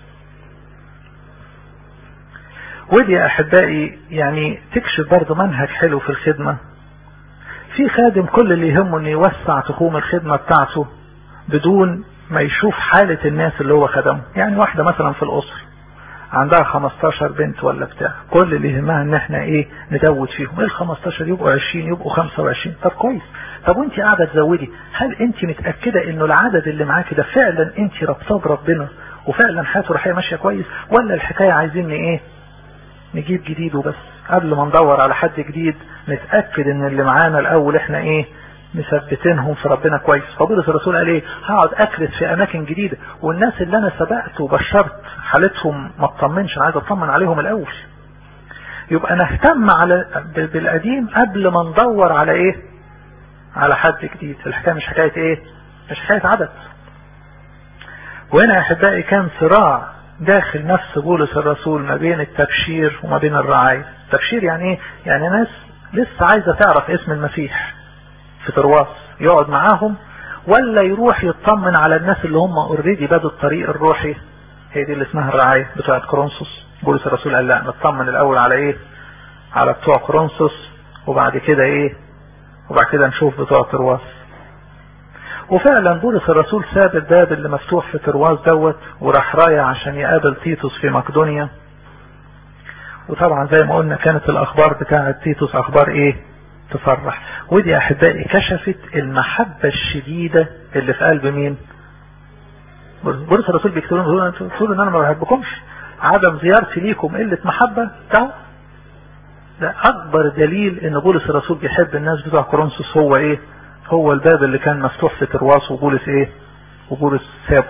ودي يا احبائي يعني تكشف برضه منهج حلو في الخدمة في خادم كل اللي يهمه انه يوسع تخوم الخدمة بتاعته بدون ما يشوف حالة الناس اللي هو خدمه يعني واحدة مثلا في الاسر عندها 15 بنت ولا بتاع كل اللي يهمها ان احنا ايه نزود فيهم ال 15 يبقوا 20 يبقوا 25 طب كويس طب وانت قاعدة تزودي هل انت متأكدة انه العدد اللي معاكي ده فعلا انت رابطاه بربنا وفعلا حياته روحيه ماشية كويس ولا الحكاية عايزين ايه نجيب جديد وبس قبل ما ندور على حد جديد نتأكد ان اللي معانا الاول احنا ايه مثبتينهم في ربنا كويس فبولس الرسول قال ايه هقعد اكرس في اماكن جديدة والناس اللي انا سبقت وبشرت حالتهم ما اطمنش انا عايز اطمن عليهم الاول يبقى نهتم على بالقديم قبل ما ندور على ايه على حد جديد الحكاية مش حكاية ايه مش حكاية عدد وهنا يا احبائي كان صراع داخل نفس بولس الرسول ما بين التبشير وما بين الرعاية التبشير يعني ايه يعني ناس لسه عايزة تعرف اسم المسيح في ترواس يقعد معاهم ولا يروح يطمن على الناس اللي هم اوريدي بدوا الطريق الروحي هي دي اللي اسمها الرعاية بتاعت كورنثوس بولس الرسول قال لا نطمن الاول على ايه على بتوع كورنثوس وبعد كده ايه وبعد كده نشوف بتوع ترواس وفعلا بولس الرسول ساب الباب اللي مفتوح في ترواس دوت وراح رايح عشان يقابل تيتوس في مقدونيا وطبعا زي ما قلنا كانت الاخبار بتاعه تيتوس اخبار ايه تفرح ودي احبائي كشفت المحبة الشديدة اللي في قلب مين بولس الرسول بيكتب لهم تقولوا ان انا ما بحبكمش عدم زيارتي ليكم قلة محبة ده ده اكبر دليل ان بولس الرسول بيحب الناس بتوع كورنثوس هو ايه هو الباب اللي كان مفتوح في ترواس وبولس ايه وبولس سابه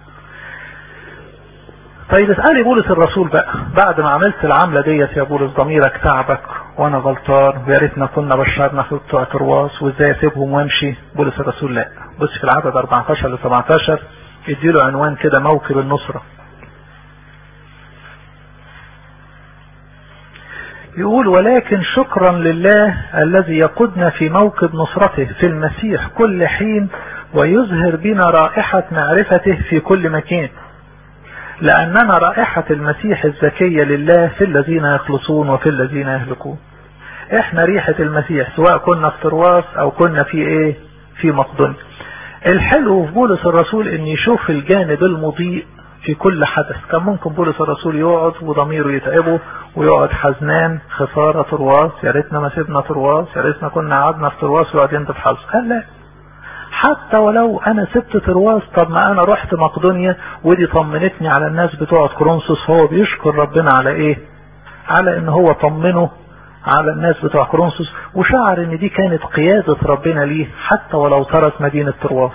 طيب اسألي بولس الرسول بقى بعد ما عملت العملة ديت يا بولس ضميرك تعبك وانا غلطان ويا ريتنا كنا بشرنا في بتوع ترواس وازاي اسيبهم وامشي بولس الرسول لا بص في العدد 14 ل 17 اديله عنوان كده موكب النصرة يقول ولكن شكرا لله الذي يقودنا في موكب نصرته في المسيح كل حين ويظهر بنا رائحة معرفته في كل مكان لأننا رائحة المسيح الزكية لله في الذين يخلصون وفي الذين يهلكون احنا ريحة المسيح سواء كنا في ترواس او كنا في ايه في مقدونيا الحلو في بولس الرسول ان يشوف الجانب المضيء في كل حدث كان ممكن بولس الرسول يقعد وضميره يتعبه ويقعد حزنان خسارة ترواس يا ريتنا ما سيبنا ترواس يا ريتنا كنا قعدنا في ترواس ويقعد ينتف حظ قال لا حتى ولو انا سبت ترواس طب ما انا رحت مقدونيا ودي طمنتني على الناس بتوع كورنثوس هو بيشكر ربنا على ايه على ان هو طمنه على الناس بتوع كورنثوس وشعر ان دي كانت قيادة ربنا ليه حتى ولو ترك مدينة ترواس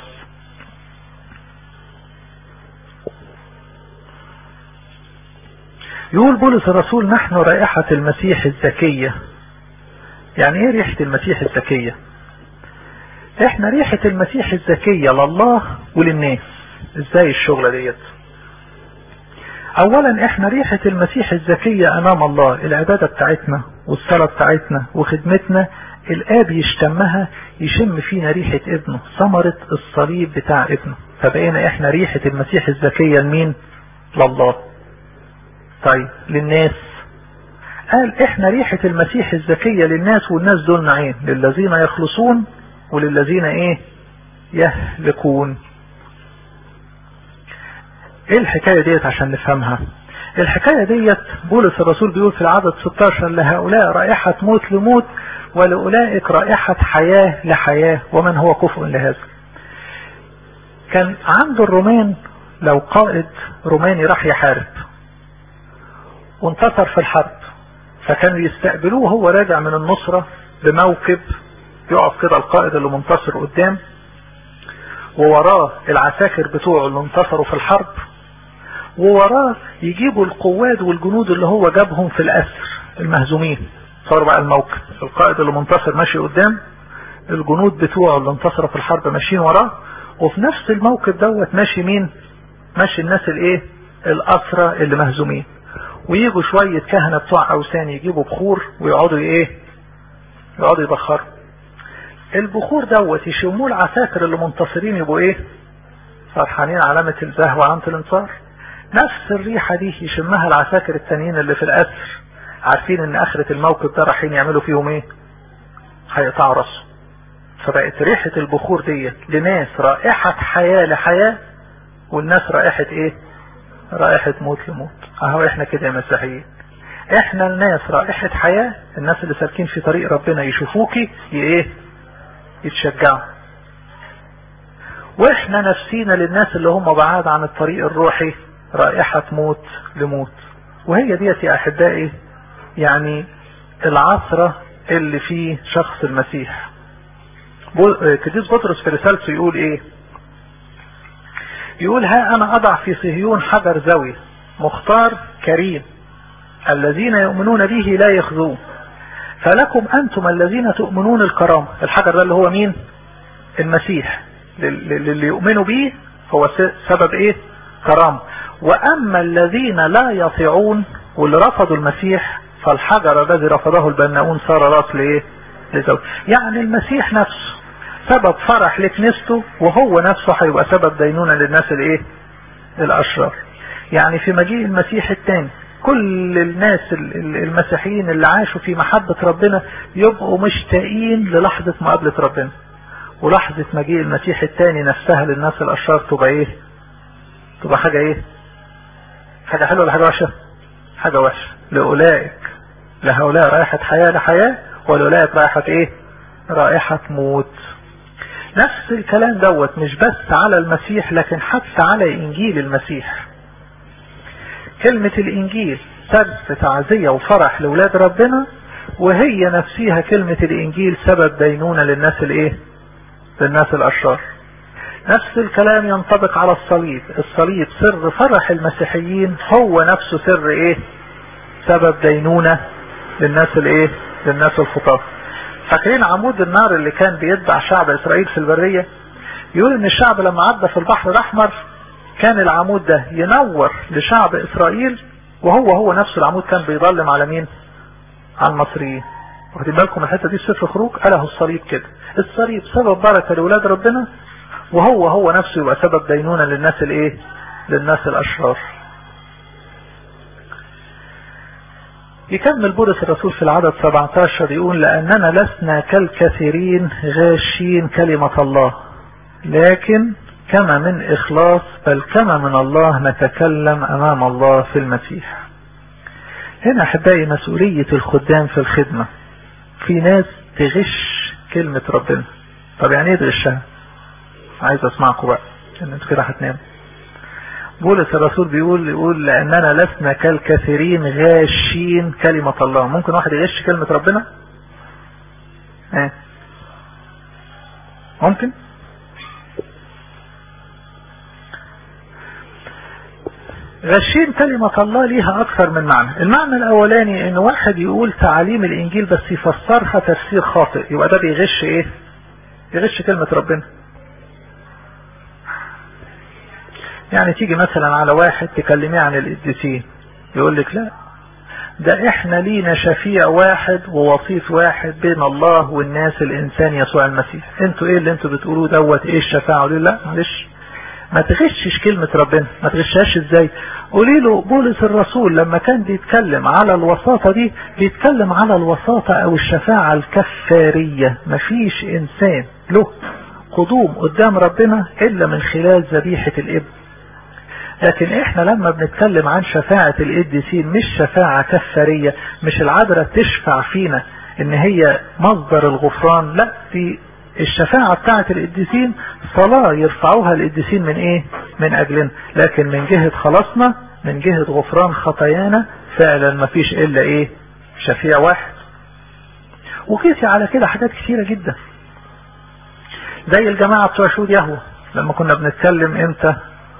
يقول بولس الرسول نحن رائحة المسيح الزكية يعني ايه ريحة المسيح الزكية احنا ريحة المسيح الزكية لله وللناس ازاي الشغلة ديت اولا احنا ريحة المسيح الزكية امام الله العبادة بتاعتنا والصلاة بتاعتنا وخدمتنا الاب يشتمها يشم فينا ريحة ابنه ثمرة الصليب بتاع ابنه فبقينا احنا ريحة المسيح الزكية لمين لله طيب للناس قال احنا ريحة المسيح الزكية للناس والناس دول نوعين للذين يخلصون وللذين ايه يهلكون ايه الحكاية ديت عشان نفهمها الحكاية ديت بولس الرسول بيقول في العدد 16 لهؤلاء رائحة موت لموت ولأولئك رائحة حياة لحياة ومن هو كفء لهذا كان عند الرومان لو قائد روماني راح يحارب وانتصر في الحرب فكانوا يستقبلوه هو راجع من النصرة بموكب يقف كده القائد اللي منتصر قدام ووراه العساكر بتوعه اللي انتصروا في الحرب ووراه يجيبوا القواد والجنود اللي هو جابهم في الأسر المهزومين صار بقى الموكب القائد اللي منتصر ماشي قدام الجنود بتوعه اللي انتصروا في الحرب ماشيين وراه وفي نفس الموكب دوت ماشي مين ماشي الناس الايه الأسرة اللي مهزومين ويجوا شوية كهنة بتوع أوثان يجيبوا بخور ويقعدوا ايه يقعدوا يبخروا البخور دوت يشموه العساكر اللي منتصرين يبقوا ايه فرحانين علامة الزهو وعلامة الانتصار نفس الريحة دي يشمها العساكر التانيين اللي في الأسر عارفين ان اخرة الموكب ده رايحين يعملوا فيهم ايه هيقطعوا راسه فبقت ريحة البخور ديت لناس رائحة حياة لحياة والناس رائحة ايه رائحة موت لموت اهو احنا كده يا مسيحيين احنا الناس رائحة حياة الناس اللي سالكين في طريق ربنا يشوفوكي ايه يتشجعوا واحنا نفسينا للناس اللي هم بعاد عن الطريق الروحي رائحة موت لموت وهي ديت يا احبائي يعني العصرة اللي في شخص المسيح قديس بطرس في رسالته يقول ايه يقول ها انا اضع في صهيون حجر زاوية مختار كريم الذين يؤمنون به لا يخزون فلكم انتم الذين تؤمنون الكرامة الحجر ده اللي هو مين المسيح اللي يؤمنوا به هو سبب ايه كرامة واما الذين لا يطيعون واللي رفضوا المسيح فالحجر الذي رفضه البناؤون صار راس لايه لزوج يعني المسيح نفسه سبب فرح لكنيسته وهو نفسه هيبقى سبب دينونة للناس الايه الاشرار يعني في مجيء المسيح الثاني كل الناس المسيحيين اللي عاشوا في محبة ربنا يبقوا مشتاقين للحظة مقابلة ربنا ولحظة مجيء المسيح الثاني نفسها للناس الاشرار تبقى ايه تبقى حاجة ايه حاجة حلوة ولا حاجة وحشة حاجة وحشة لأولئك لهؤلاء رائحة حياة لحياة ولأولئك رائحة ايه رائحة موت نفس الكلام دوت مش بس على المسيح لكن حتى على انجيل المسيح كلمة الانجيل سبب تعزية وفرح لولاد ربنا وهي نفسها كلمة الانجيل سبب دينونة للناس الايه للناس الاشرار نفس الكلام ينطبق على الصليب الصليب سر فرح المسيحيين هو نفسه سر ايه سبب دينونة للناس الايه للناس الخطاة فاكرين عمود النار اللي كان بيتبع شعب اسرائيل في البرية يقول ان الشعب لما عدى في البحر الاحمر كان العمود ده ينور لشعب اسرائيل وهو هو نفسه العمود كان بيظلم على مين على المصريين واخدين بالكم الحته دي في سفر خروج قاله الصليب كده الصليب سبب بركه لاولاد ربنا وهو هو نفسه يبقى سبب دينونة للناس الايه للناس الاشرار يكمل بولس الرسول في العدد 17 يقول لأننا لسنا كالكثيرين غاشين كلمة الله لكن كما من إخلاص بل كما من الله نتكلم أمام الله في المسيح هنا أحبائي مسؤولية الخدام في الخدمة في ناس تغش كلمة ربنا طب يعني ايه تغشها عايز اسمعكم بقى ان انتوا كده هتناموا بولس الرسول بيقول يقول لأننا لسنا كالكثيرين غاشين كلمة الله ممكن واحد يغش كلمة ربنا اه ممكن غشين كلمة الله ليها أكثر من معنى المعنى الأولاني إن واحد يقول تعاليم الإنجيل بس يفسرها تفسير خاطئ يبقى ده بيغش إيه يغش كلمة ربنا يعني تيجي مثلا على واحد تكلميه عن القديسين يقول لك لا ده احنا لينا شفيع واحد ووسيط واحد بين الله والناس الانسان يسوع المسيح انتوا ايه اللي انتوا بتقولوه دوت ايه الشفاعة لا معلش ما تغشش كلمة ربنا ما تغشهاش ازاي قولي له بولس الرسول لما كان بيتكلم على الوساطة دي بيتكلم على الوساطة او الشفاعة الكفارية مفيش انسان له قدوم قدام ربنا الا من خلال ذبيحة الابن لكن احنا لما بنتكلم عن شفاعة القديسين مش شفاعة كفارية مش العذراء تشفع فينا ان هي مصدر الغفران لا دي الشفاعة بتاعة القديسين صلاة يرفعوها القديسين من ايه من اجلنا لكن من جهة خلاصنا من جهة غفران خطايانا فعلا ما فيش الا ايه شفيع واحد وقيسي على كده حاجات كثيرة جدا زي الجماعة بتوع شهود يهوه لما كنا بنتكلم امتى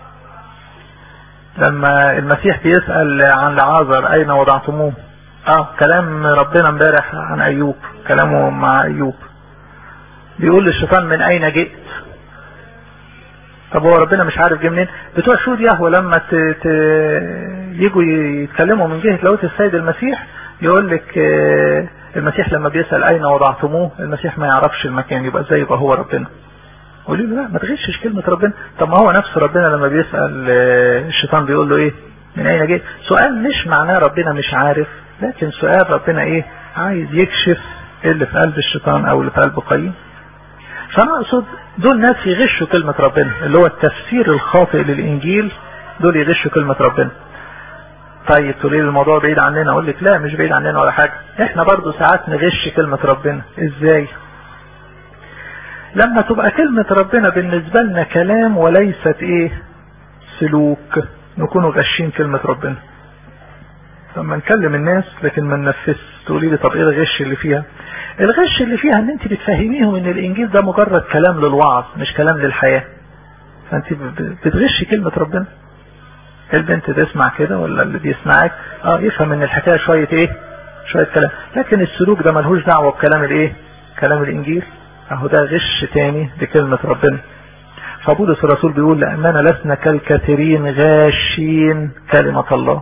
لما المسيح بيسأل عن لعازر اين وضعتموه اه كلام ربنا امبارح عن ايوب كلامه مع ايوب بيقول للشيطان من اين جئت طب هو ربنا مش عارف جه منين بتوع شهود يهوه لما ت... ت... يجوا يتكلموا من جهه لوت السيد المسيح يقول لك المسيح لما بيسال اين وضعتموه المسيح ما يعرفش المكان يبقى ازاي يبقى هو ربنا قولي له لا ما تغشش كلمه ربنا طب ما هو نفس ربنا لما بيسال الشيطان بيقول له ايه من اين جئت سؤال مش معناه ربنا مش عارف لكن سؤال ربنا ايه عايز يكشف اللي في قلب الشيطان او اللي في قلب قايين فانا اقصد دول ناس يغشوا كلمة ربنا اللي هو التفسير الخاطئ للانجيل دول يغشوا كلمة ربنا طيب تقولي لي الموضوع بعيد عننا اقول لك لا مش بعيد عننا ولا حاجة احنا برضو ساعات نغش كلمة ربنا ازاي لما تبقى كلمة ربنا بالنسبة لنا كلام وليست ايه سلوك نكونوا غشين كلمة ربنا لما نكلم الناس لكن ما ننفذ تقولي لي طب ايه الغش اللي فيها الغش اللي فيها ان انت بتفهميهم ان الانجيل ده مجرد كلام للوعظ مش كلام للحياة فانت بتغش كلمة ربنا البنت تسمع كده ولا اللي بيسمعك اه يفهم ان الحكاية شوية ايه شوية كلام لكن السلوك ده ملهوش دعوة بكلام الايه كلام الانجيل اهو ده غش تاني لكلمة ربنا فبولس الرسول بيقول لأننا لسنا كالكثيرين غاشين كلمة الله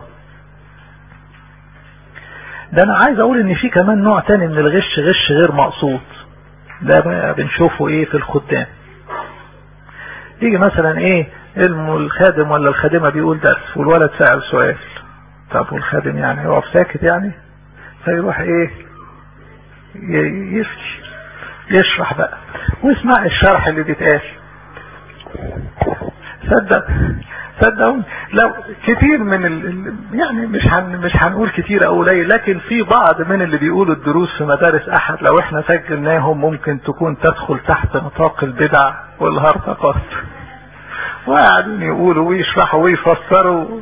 ده انا عايز اقول ان في كمان نوع تاني من الغش غش غير مقصود ده بقى بنشوفه ايه في الخدام يجي مثلا ايه الخادم ولا الخادمة بيقول درس والولد سأل سؤال طب والخادم يعني يقف ساكت يعني فيروح ايه يفتي يشرح بقى واسمع الشرح اللي بيتقال صدق صدقوني لو كتير من ال... يعني مش هن... مش هنقول كتير او قليل لكن في بعض من اللي بيقولوا الدروس في مدارس احد لو احنا سجلناهم ممكن تكون تدخل تحت نطاق البدع والهرطقات وقاعدين يقولوا ويشرحوا ويفسروا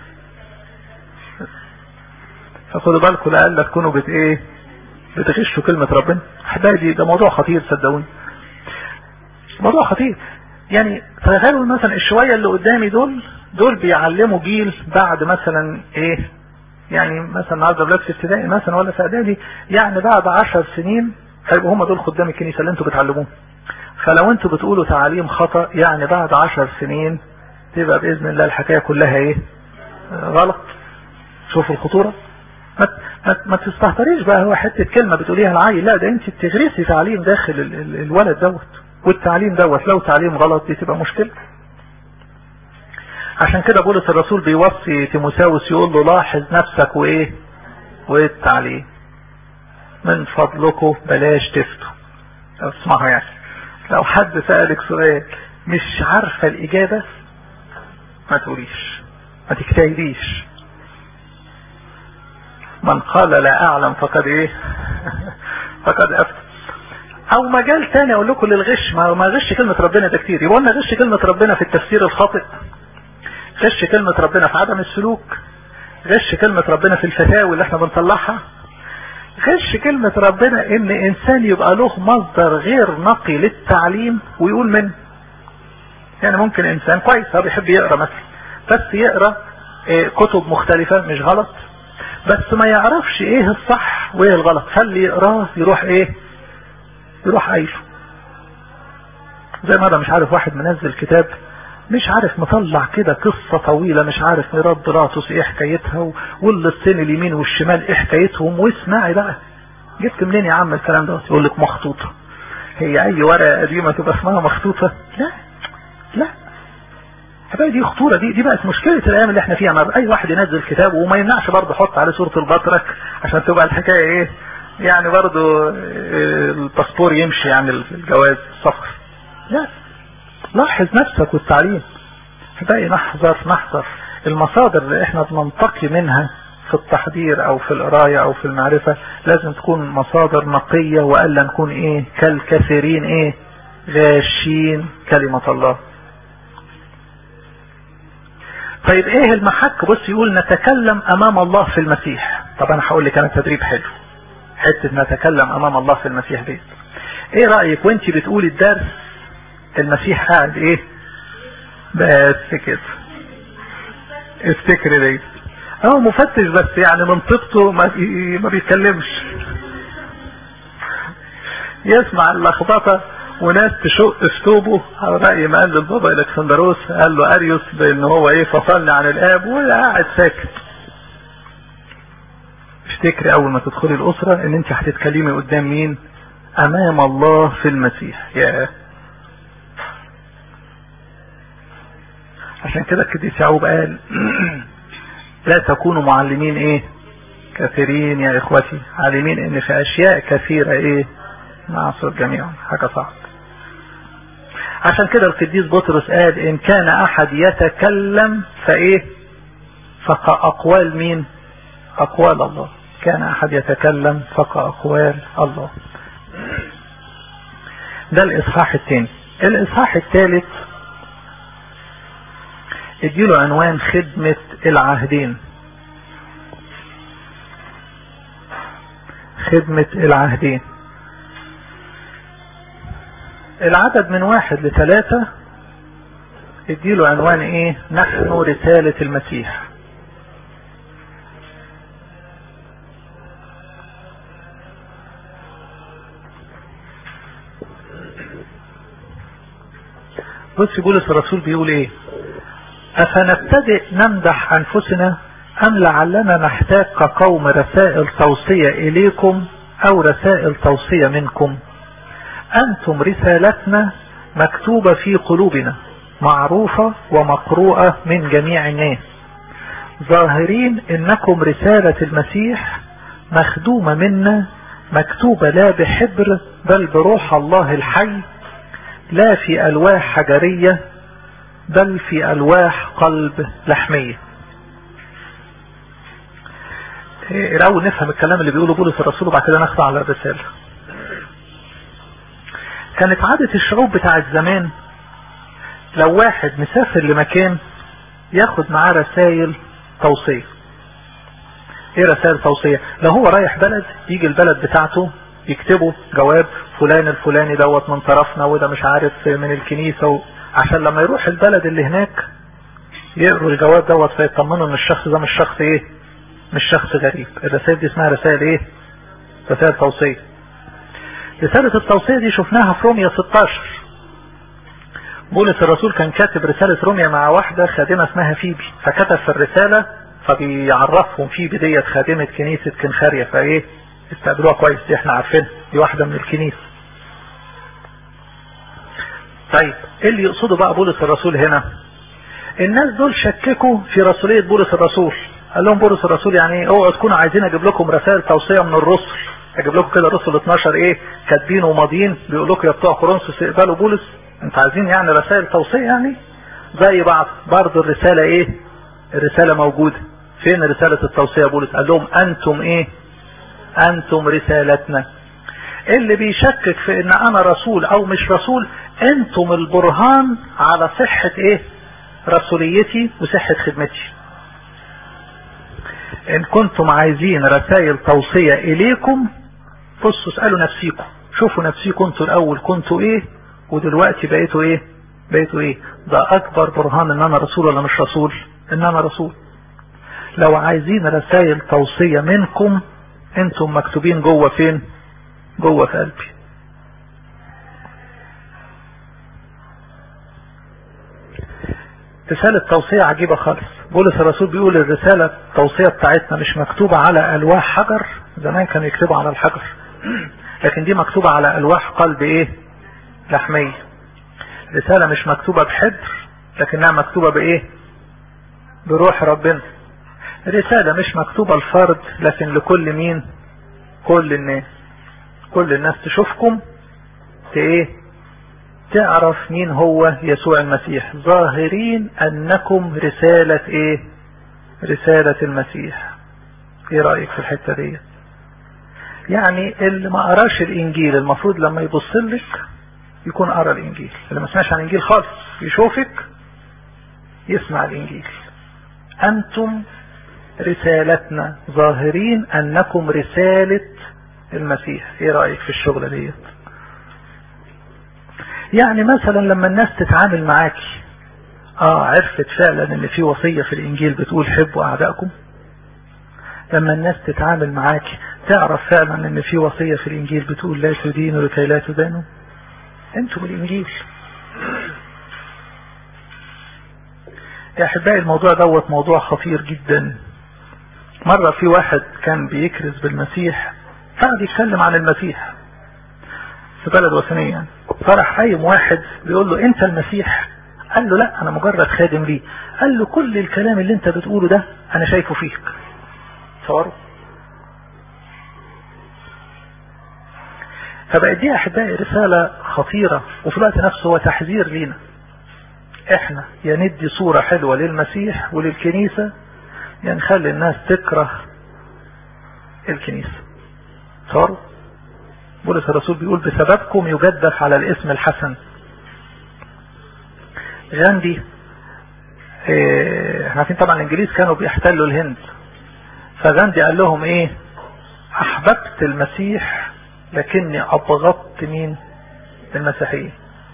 فخدوا بالكم لألا تكونوا بت ايه بتغشوا كلمة ربنا احبابي ده موضوع خطير صدقوني موضوع خطير يعني تخيلوا مثلا الشوية اللي قدامي دول دول بيعلموا جيل بعد مثلا ايه يعني مثلا النهارده بلاك في ابتدائي مثلا ولا في اعدادي يعني بعد عشر سنين هيبقوا هم دول خدام الكنيسة اللي انتوا بتعلموه فلو انتوا بتقولوا تعاليم خطأ يعني بعد عشر سنين تبقى بإذن الله الحكاية كلها ايه غلط شوفوا الخطورة ما, ما, ما تستهتريش بقى هو حتة كلمة بتقوليها العيل لا ده انت بتغرسي تعليم داخل ال ال الولد دوت والتعليم دوت لو تعليم غلط دي تبقى مشكلة عشان كده بولس الرسول بيوصي تيموساوس يقول له لاحظ نفسك وايه والتعليم من فضلكم بلاش تفتوا لو اسمعوا يعني لو حد سألك سؤال مش عارفة الإجابة ما تقوليش ما تجتهديش من قال لا أعلم فقد إيه فقد أفتى او مجال تاني اقول لكم للغش ما ما غش كلمة ربنا ده كتير يبقى قلنا غش كلمة ربنا في التفسير الخاطئ غش كلمة ربنا في عدم السلوك غش كلمة ربنا في الفتاوي اللي احنا بنطلعها غش كلمة ربنا ان انسان يبقى له مصدر غير نقي للتعليم ويقول منه يعني ممكن انسان كويس هو بيحب يقرا مثلا بس يقرا إيه كتب مختلفة مش غلط بس ما يعرفش ايه الصح وايه الغلط فاللي يقراه يروح ايه يروح قايله زي ما انا مش عارف واحد منزل كتاب مش عارف مطلع كده قصة طويلة مش عارف ميراد بلاطس ايه حكايتها واللصين اليمين والشمال ايه حكايتهم واسمعي بقى جبت منين يا عم الكلام ده يقول لك مخطوطة هي اي ورقة قديمة تبقى اسمها مخطوطة لا لا حبايبي دي خطورة دي دي بقت مشكلة الايام اللي احنا فيها ما اي واحد ينزل كتاب وما يمنعش برضه يحط عليه صورة البطرك عشان تبقى الحكاية ايه يعني برضه الباسبور يمشي يعني الجواز السفر لا لاحظ نفسك والتعليم حبايبي نحذر نحذر المصادر اللي احنا بننتقي منها في التحضير او في القراية او في المعرفة لازم تكون مصادر نقية والا نكون ايه كالكثيرين ايه غاشين كلمة الله طيب ايه المحك بص يقول نتكلم امام الله في المسيح طب انا هقول لك انا تدريب حلو حتة نتكلم امام الله في المسيح دي ايه رأيك وانت بتقولي الدرس المسيح قاعد ايه بس كده افتكر دي اه مفتش بس يعني منطقته ما, ما بيتكلمش يسمع اللخبطه وناس تشق في توبه على رأي ما قال للبابا الكسندروس قال له اريوس بان هو ايه فصلني عن الاب وقاعد ساكت افتكري اول ما تدخلي الاسرة ان انت هتتكلمي قدام مين امام الله في المسيح يا عشان كده القديس يعقوب قال لا تكونوا معلمين ايه كثيرين يا اخوتي عالمين ان في اشياء كثيرة ايه نعصر جميعا حاجة صعب عشان كده القديس بطرس قال ان كان احد يتكلم فايه فكأقوال مين اقوال الله كان احد يتكلم فكأقوال الله ده الاصحاح الثاني الاصحاح الثالث اديله عنوان خدمة العهدين خدمة العهدين العدد من واحد لثلاثة اديله عنوان ايه نحن رسالة المسيح بص بولس الرسول بيقول ايه افنبتدئ نمدح انفسنا ام لعلنا نحتاج كقوم رسائل توصية اليكم او رسائل توصية منكم انتم رسالتنا مكتوبة في قلوبنا معروفة ومقروءة من جميع الناس ظاهرين انكم رسالة المسيح مخدومة منا مكتوبة لا بحبر بل بروح الله الحي لا في الواح حجرية بل في الواح قلب لحمية الاول نفهم الكلام اللي بيقوله بولس الرسول وبعد كده نخضع على الرسالة كانت عادة الشعوب بتاعت زمان لو واحد مسافر لمكان ياخد معاه رسائل توصية ايه رسائل توصية لو هو رايح بلد يجي البلد بتاعته يكتبوا جواب فلان الفلاني دوت من طرفنا وده مش عارف من الكنيسة و... عشان لما يروح البلد اللي هناك يقروا الجواب دوت فيطمنوا ان الشخص ده مش شخص ايه مش شخص غريب الرسائل دي اسمها رسائل ايه رسائل توصية رسالة التوصية دي شفناها في روميا 16 بولس الرسول كان كاتب رسالة روميا مع واحدة خادمة اسمها فيبي فكتب في الرسالة فبيعرفهم فيبي ديت خادمة كنيسة كنخاريا فايه استقبلوها كويس دي احنا عارفين دي واحدة من الكنيسة طيب ايه اللي يقصده بقى بولس الرسول هنا الناس دول شككوا في رسولية بولس الرسول قال لهم بولس الرسول يعني ايه اوعوا تكونوا عايزين اجيب لكم رسائل توصية من الرسل اجيب لكم كده رسل 12 ايه كاتبين وماضيين بيقول لكم يا بتوع كورنثوس اقبلوا بولس انتوا عايزين يعني رسائل توصية يعني زي بعض برضه الرسالة ايه الرسالة موجودة فين رسالة التوصية بولس قال لهم انتم ايه انتم رسالتنا اللي بيشكك في ان انا رسول او مش رسول انتم البرهان على صحة ايه رسوليتي وصحة خدمتي ان كنتم عايزين رسائل توصية اليكم بصوا اسألوا نفسيكم شوفوا نفسيكم انتوا الاول كنتوا ايه ودلوقتي بقيتوا ايه بقيتوا ايه ده اكبر برهان ان انا رسول ولا مش رسول ان انا رسول لو عايزين رسائل توصية منكم انتم مكتوبين جوه فين جوه في قلبي رسالة توصية عجيبة خالص بولس الرسول بيقول الرسالة التوصية بتاعتنا مش مكتوبة على ألواح حجر زمان كانوا يكتبوا على الحجر لكن دي مكتوبة على ألواح قلب إيه لحمية رسالة مش مكتوبة بحبر لكنها مكتوبة بإيه بروح ربنا رسالة مش مكتوبة الفرد لكن لكل مين كل الناس كل الناس تشوفكم ايه تعرف مين هو يسوع المسيح ظاهرين انكم رسالة ايه رسالة المسيح ايه رأيك في الحتة دي يعني اللي ما قراش الانجيل المفروض لما يبص لك يكون قرا الانجيل اللي ما سمعش عن الانجيل خالص يشوفك يسمع الانجيل انتم رسالتنا ظاهرين انكم رسالة المسيح ايه رأيك في الشغلة ديت يعني مثلا لما الناس تتعامل معاكي اه عرفت فعلا ان في وصية في الانجيل بتقول حبوا اعدائكم لما الناس تتعامل معاكي تعرف فعلا ان في وصية في الانجيل بتقول لا تدينوا لكي لا تدانوا انتم الانجيل يا احبائي الموضوع دوت موضوع خطير جدا مرة في واحد كان بيكرز بالمسيح قاعد يتكلم عن المسيح في بلد وثنية فرح قايم واحد بيقول له انت المسيح قال له لا انا مجرد خادم ليه قال له كل الكلام اللي انت بتقوله ده انا شايفه فيك تصوروا فبقت دي احبائي رسالة خطيرة وفي الوقت نفسه هو تحذير لينا احنا يا ندي صورة حلوة للمسيح وللكنيسة يا نخلي الناس تكره الكنيسة صاروا بولس الرسول بيقول بسببكم يجدف على الاسم الحسن غاندي احنا عارفين طبعا الانجليز كانوا بيحتلوا الهند فغاندي قال لهم ايه احببت المسيح لكني ابغضت مين المسيحيين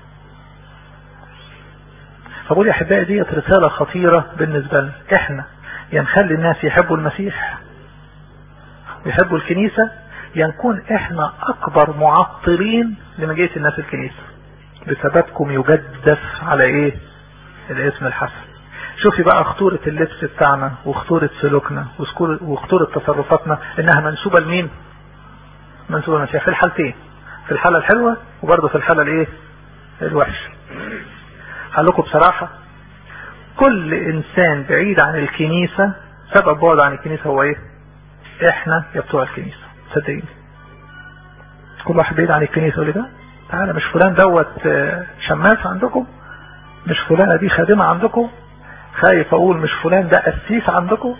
فبقول يا احبائي ديت رسالة خطيرة بالنسبة لنا احنا يا نخلي الناس يحبوا المسيح ويحبوا الكنيسة يا نكون احنا اكبر معطلين لمجيئة الناس الكنيسة بسببكم يجدف على ايه الاسم الحسن شوفي بقى خطورة اللبس بتاعنا وخطورة سلوكنا وخطورة تصرفاتنا انها منسوبة لمين منسوبة للمسيح في الحالتين في الحالة الحلوة وبرضه في الحالة الايه الوحشة هقول لكم بصراحة كل انسان بعيد عن الكنيسة سبب بعد عن الكنيسة هو ايه احنا يا بتوع الكنيسة صدقيني كل واحد بعيد عن الكنيسة يقول لي ده تعالى مش فلان دوت شماس عندكم مش فلانة دي خادمة عندكم خايف اقول مش فلان ده قسيس عندكم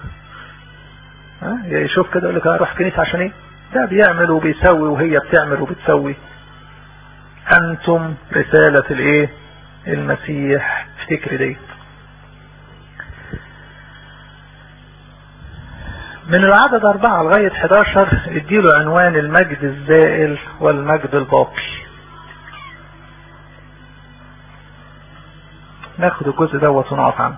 ها يشوف كده يقول لك اروح كنيسة عشان ايه ده بيعمل وبيسوي وهي بتعمل وبتسوي انتم رسالة الايه المسيح افتكري ديت من العدد أربعة لغاية 11 اديله عنوان المجد الزائل والمجد الباقي ناخد الجزء دوت ونقف عنده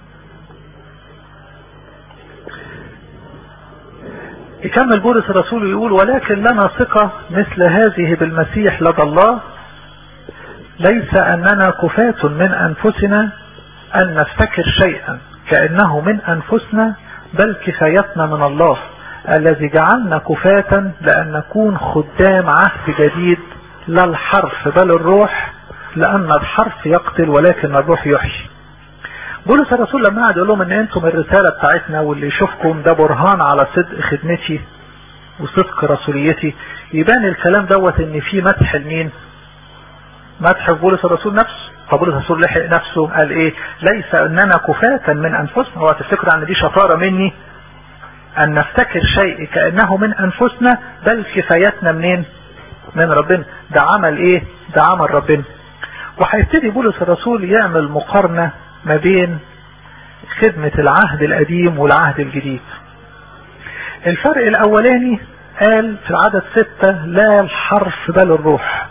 يكمل بولس الرسول يقول ولكن لنا ثقة مثل هذه بالمسيح لدى الله ليس أننا كفاة من أنفسنا أن نفتكر شيئا كأنه من أنفسنا بل كفايتنا من الله الذي جعلنا كفاة لأن نكون خدام عهد جديد لا الحرف بل الروح لأن الحرف يقتل ولكن الروح يحيي بولس الرسول لما قعد يقول لهم ان انتم الرسالة بتاعتنا واللي يشوفكم ده برهان على صدق خدمتي وصدق رسوليتي يبان الكلام دوت ان في مدح لمين مدح بولس الرسول نفسه فبولس الرسول لحق نفسه قال ايه ليس اننا كفاة من انفسنا هو تفتكر ان دي شطارة مني ان نفتكر شيء كأنه من انفسنا بل كفايتنا منين من ربنا ده عمل ايه ده عمل ربنا وهيبتدي بولس الرسول يعمل مقارنة ما بين خدمة العهد القديم والعهد الجديد الفرق الاولاني قال في العدد ستة لا الحرف بل الروح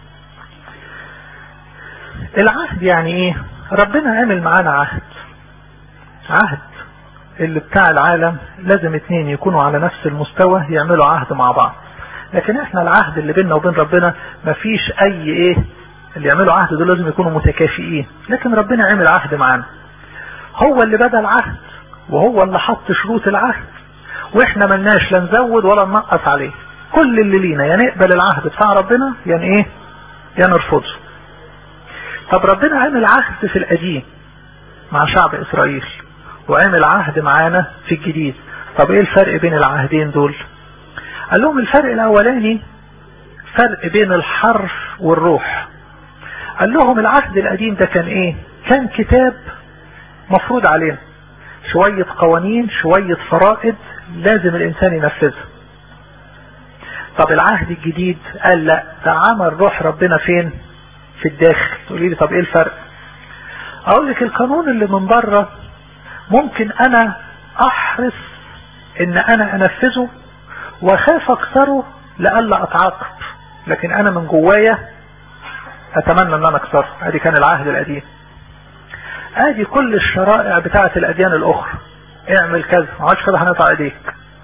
العهد يعني ايه ربنا عمل معانا عهد عهد اللي بتاع العالم لازم اتنين يكونوا على نفس المستوى يعملوا عهد مع بعض لكن احنا العهد اللي بيننا وبين ربنا مفيش اي ايه اللي يعملوا عهد دول لازم يكونوا متكافئين لكن ربنا عمل عهد معانا هو اللي بدا العهد وهو اللي حط شروط العهد واحنا ملناش لا نزود ولا ننقص عليه كل اللي لينا يا نقبل العهد بتاع ربنا يا يعني ايه يا نرفضه طب ربنا عمل عهد في القديم مع شعب اسرائيل وعمل عهد معانا في الجديد طب ايه الفرق بين العهدين دول قال لهم الفرق الاولاني فرق بين الحرف والروح قال لهم العهد القديم ده كان ايه كان كتاب مفروض علينا شوية قوانين شوية فرائض لازم الانسان ينفذها طب العهد الجديد قال لا ده عمل روح ربنا فين في الداخل تقولي لي طب ايه الفرق اقول لك القانون اللي من بره ممكن انا احرص ان انا انفذه واخاف اكسره لألا اتعاقب لكن انا من جوايا اتمنى ان انا اكسره ادي كان العهد القديم ادي كل الشرائع بتاعة الاديان الاخرى اعمل كذا ما عادش كده هنقطع ايديك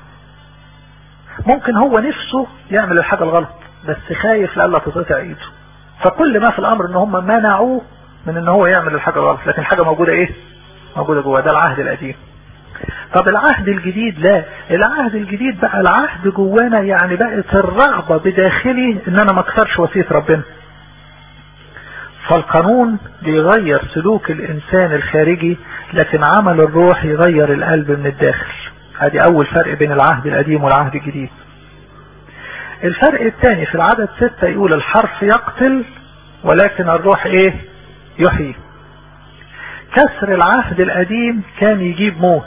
ممكن هو نفسه يعمل الحاجة الغلط بس خايف لألا تتقطع ايده فكل ما في الامر ان هم منعوه من ان هو يعمل الحاجة الغلط لكن الحاجة موجودة ايه موجودة جوه ده العهد القديم طب العهد الجديد لا العهد الجديد بقى العهد جوانا يعني بقت الرغبة بداخلي ان انا ما اكسرش وصية ربنا فالقانون بيغير سلوك الانسان الخارجي لكن عمل الروح يغير القلب من الداخل ادي اول فرق بين العهد القديم والعهد الجديد الفرق الثاني في العدد ستة يقول الحرف يقتل ولكن الروح ايه يحيي كسر العهد القديم كان يجيب موت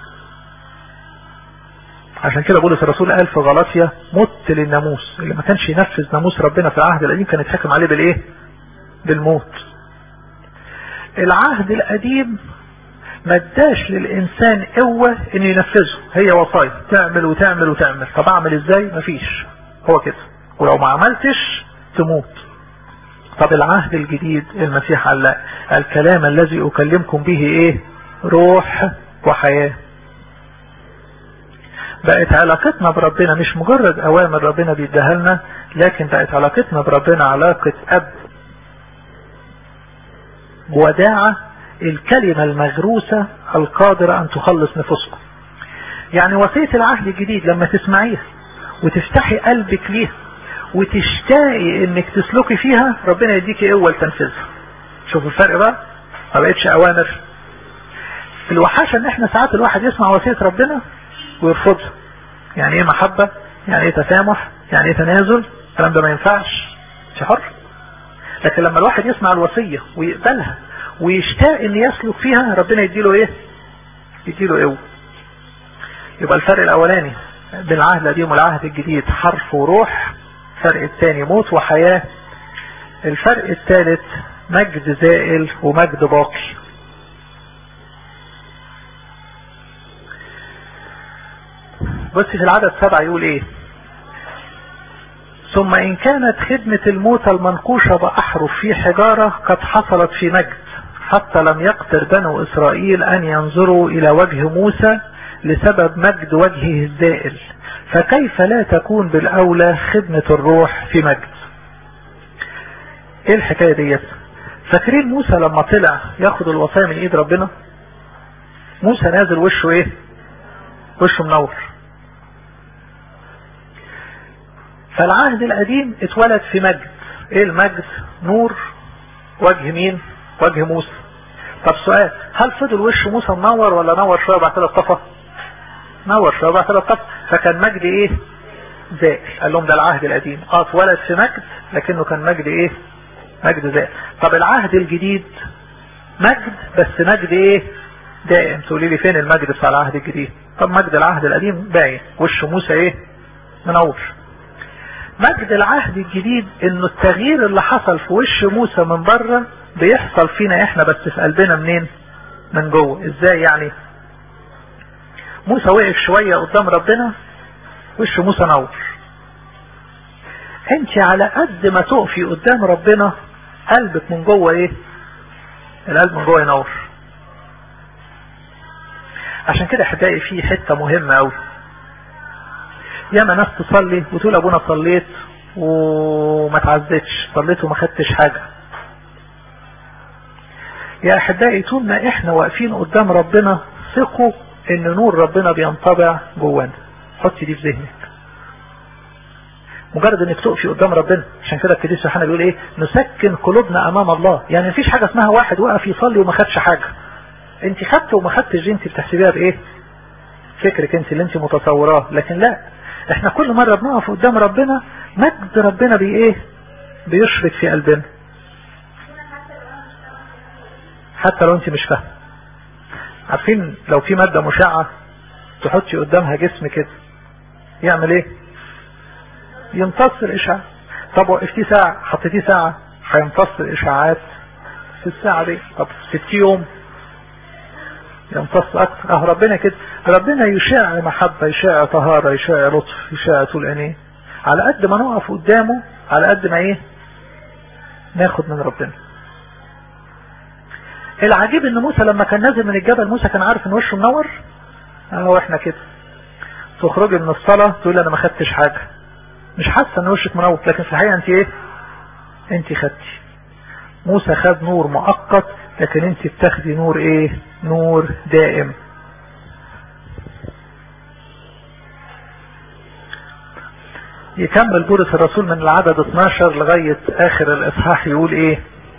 عشان كده بولس الرسول قال في غلطيا مت للناموس اللي ما كانش ينفذ ناموس ربنا في العهد القديم كان يتحكم عليه بالايه بالموت العهد القديم ما اداش للانسان قوة ان ينفذه هي وصايا تعمل وتعمل وتعمل طب اعمل ازاي مفيش هو كده ولو ما عملتش تموت طب العهد الجديد المسيح قال لا الكلام الذي اكلمكم به ايه روح وحياة بقت علاقتنا بربنا مش مجرد اوامر ربنا بيديها لنا لكن بقت علاقتنا بربنا علاقة اب وداعة الكلمة المغروسة القادرة ان تخلص نفوسكم يعني وصية العهد الجديد لما تسمعيها وتفتحي قلبك ليها وتشتاقي انك تسلكي فيها ربنا يديكي قوه لتنفيذها شوفوا الفرق بقى ما بقتش اوامر الوحاشه ان احنا ساعات الواحد يسمع وصيه ربنا ويرفضها يعني ايه محبه يعني ايه تسامح يعني ايه تنازل الكلام ده ما ينفعش مش حر لكن لما الواحد يسمع الوصيه ويقبلها ويشتاق ان يسلك فيها ربنا يديله ايه يديله قوه يبقى الفرق الاولاني بين العهد القديم والعهد الجديد حرف وروح الفرق الثاني موت وحياة الفرق الثالث مجد زائل ومجد باقي بص في العدد سبعة يقول ايه ثم ان كانت خدمة الموتى المنقوشة بأحرف في حجارة قد حصلت في مجد حتى لم يقدر بنو اسرائيل ان ينظروا الى وجه موسى لسبب مجد وجهه الزائل فكيف لا تكون بالاولى خدمة الروح في مجد ايه الحكاية ديت فاكرين موسى لما طلع ياخد الوصايا من ايد ربنا موسى نازل وشه ايه وشه منور فالعهد القديم اتولد في مجد ايه المجد نور وجه مين وجه موسى طب سؤال هل فضل وش موسى منور ولا نور شوية بعد كده اطفى نور شوية بعد كده اطفى فكان مجد ايه زائل قال لهم ده العهد القديم اه اتولد في مجد لكنه كان مجد ايه مجد زائل طب العهد الجديد مجد بس مجد ايه دائم تقولي لي فين المجد بتاع العهد الجديد طب مجد العهد القديم باين وش موسى ايه منور مجد العهد الجديد انه التغيير اللي حصل في وش موسى من بره بيحصل فينا احنا بس في قلبنا منين من جوه ازاي يعني موسى وقف شوية قدام ربنا وش موسى نور انت على قد ما تقفي قدام ربنا قلبك من جوه ايه القلب من جوه ينور عشان كده احبائي في حتة مهمة قوي ياما ناس تصلي وتقول ابونا صليت وما تعزتش صليت وما خدتش حاجة يا احبائي طول ما احنا واقفين قدام ربنا ثقوا ان نور ربنا بينطبع جوانا حطي دي في ذهنك مجرد انك تقفي قدام ربنا عشان كده القديس يوحنا بيقول ايه نسكن قلوبنا امام الله يعني مفيش حاجه اسمها واحد وقف يصلي وما خدش حاجه انت خدت وما خدتش دي انت بتحسبيها بايه فكرك انت اللي انت متصوراه لكن لا احنا كل مره بنقف قدام ربنا مجد ربنا بايه بيشرك في قلبنا حتى لو انت مش فاهم عارفين لو في مادة مشعة تحطي قدامها جسم كده يعمل ايه يمتص الاشعاع طب وقفتيه ساعة حطيتيه ساعة هيمتص الاشعاعات في الساعة دي طب في 60 يوم يمتص اكتر اه ربنا كده ربنا يشاع محبة يشاع طهارة يشاع لطف يشاع طول عينيه على قد ما نقف قدامه على قد ما ايه ناخد من ربنا العجيب ان موسى لما كان نازل من الجبل موسى كان عارف ان وشه منور اهو احنا كده تخرجي من الصلاة تقول انا ما خدتش حاجة مش حاسة ان وشك منور لكن في الحقيقة انت ايه انت خدتي موسى خد نور مؤقت لكن انت بتاخدي نور ايه نور دائم يكمل بولس الرسول من العدد 12 لغاية اخر الاصحاح يقول ايه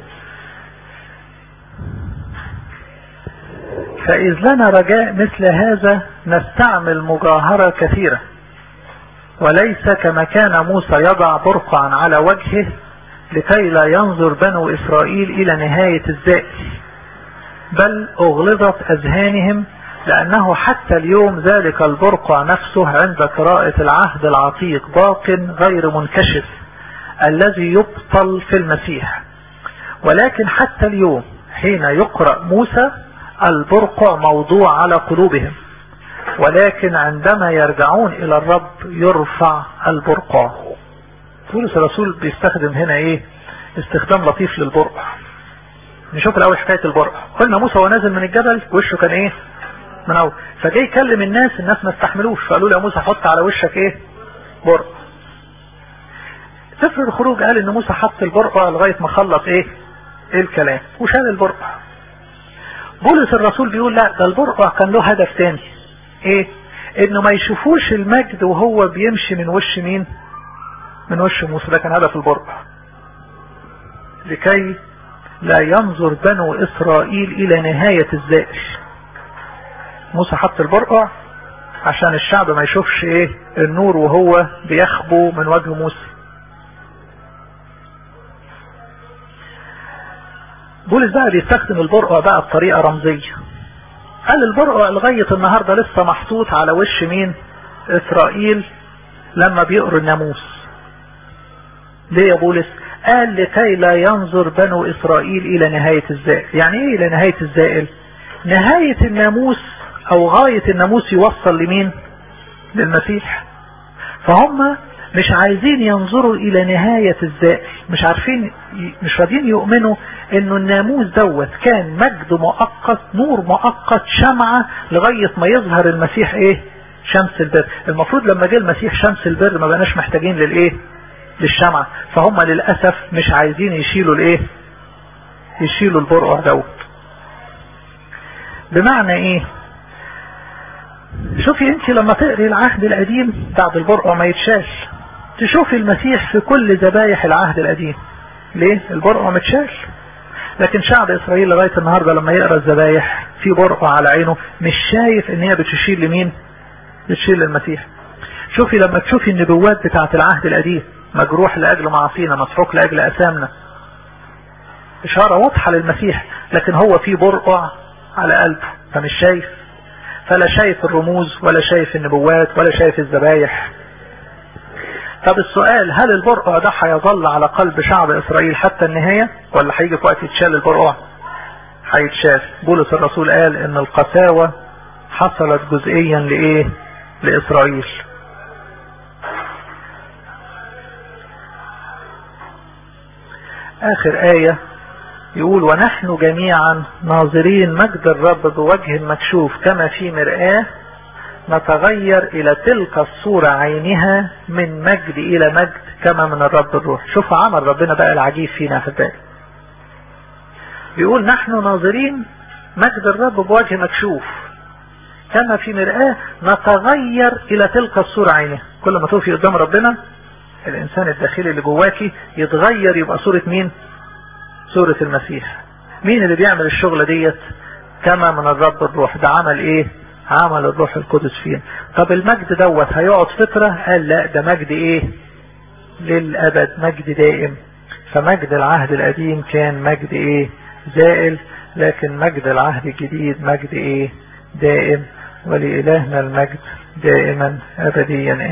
فإذ لنا رجاء مثل هذا نستعمل مجاهرة كثيرة وليس كما كان موسى يضع برقعا على وجهه لكي لا ينظر بنو إسرائيل إلى نهاية الزائل بل أغلظت أذهانهم لأنه حتى اليوم ذلك البرقع نفسه عند قراءة العهد العتيق باق غير منكشف الذي يبطل في المسيح ولكن حتى اليوم حين يقرأ موسى البرقع موضوع على قلوبهم ولكن عندما يرجعون الى الرب يرفع البرقع بولس الرسول بيستخدم هنا ايه استخدام لطيف للبرقع نشوف الاول حكاية البرقع قلنا موسى وهو نازل من الجبل وشه كان ايه من اول فجاي يكلم الناس الناس ما استحملوش فقالوا له يا موسى حط على وشك ايه برقع سفر الخروج قال ان موسى حط البرقع لغاية ما خلص ايه ايه الكلام وشال البرقع بولس الرسول بيقول لا ده البرقع كان له هدف تاني ايه انه ما يشوفوش المجد وهو بيمشي من وش مين من وش موسى ده كان هدف البرقع لكي لا ينظر بنو اسرائيل الى نهاية الزائر موسى حط البرقع عشان الشعب ما يشوفش ايه النور وهو بيخبو من وجه موسى بولس بقى بيستخدم البرقع بقى بطريقة رمزية قال البرقع لغاية النهاردة لسه محطوط على وش مين اسرائيل لما بيقروا الناموس ليه يا بولس قال لكي لا ينظر بنو اسرائيل الى نهاية الزائل يعني ايه الى نهاية الزائل نهاية الناموس او غاية الناموس يوصل لمين للمسيح فهم مش عايزين ينظروا الى نهاية الزائل مش عارفين مش راضيين يؤمنوا انه الناموس دوت كان مجد مؤقت نور مؤقت شمعة لغاية ما يظهر المسيح ايه شمس البر المفروض لما جه المسيح شمس البر ما بقناش محتاجين للايه للشمعة فهم للأسف مش عايزين يشيلوا الايه يشيلوا البرقع دوت بمعنى ايه شوفي انت لما تقري العهد القديم بعد البرقع ما يتشال تشوفي المسيح في كل ذبايح العهد القديم ليه البرقع متشال لكن شعب اسرائيل لغاية النهاردة لما يقرأ الذبايح في برقع على عينه مش شايف ان هي بتشيل لمين بتشيل للمسيح شوفي لما تشوفي النبوات بتاعة العهد القديم مجروح لأجل معاصينا مسحوق لأجل أسامنا إشارة واضحة للمسيح لكن هو في برقع على قلبه فمش شايف فلا شايف الرموز ولا شايف النبوات ولا شايف الذبايح طب السؤال هل البرقع ده هيظل على قلب شعب اسرائيل حتى النهاية ولا هيجي في وقت يتشال البرقع هيتشال بولس الرسول قال ان القساوة حصلت جزئيا لايه لاسرائيل اخر آية يقول ونحن جميعا ناظرين مجد الرب بوجه مكشوف كما في مرآة نتغير الى تلك الصورة عينها من مجد الى مجد كما من الرب الروح شوف عمل ربنا بقى العجيب فينا احبائي بيقول نحن ناظرين مجد الرب بوجه مكشوف كما في مرآة نتغير الى تلك الصورة عينها كل ما توفي قدام ربنا الانسان الداخلي اللي جواكي يتغير يبقى صورة مين صورة المسيح مين اللي بيعمل الشغلة ديت كما من الرب الروح ده عمل ايه عمل الروح القدس فينا طب المجد دوت هيقعد فترة قال لا ده مجد ايه للابد مجد دائم فمجد العهد القديم كان مجد ايه زائل لكن مجد العهد الجديد مجد ايه دائم ولإلهنا المجد دائما أبديا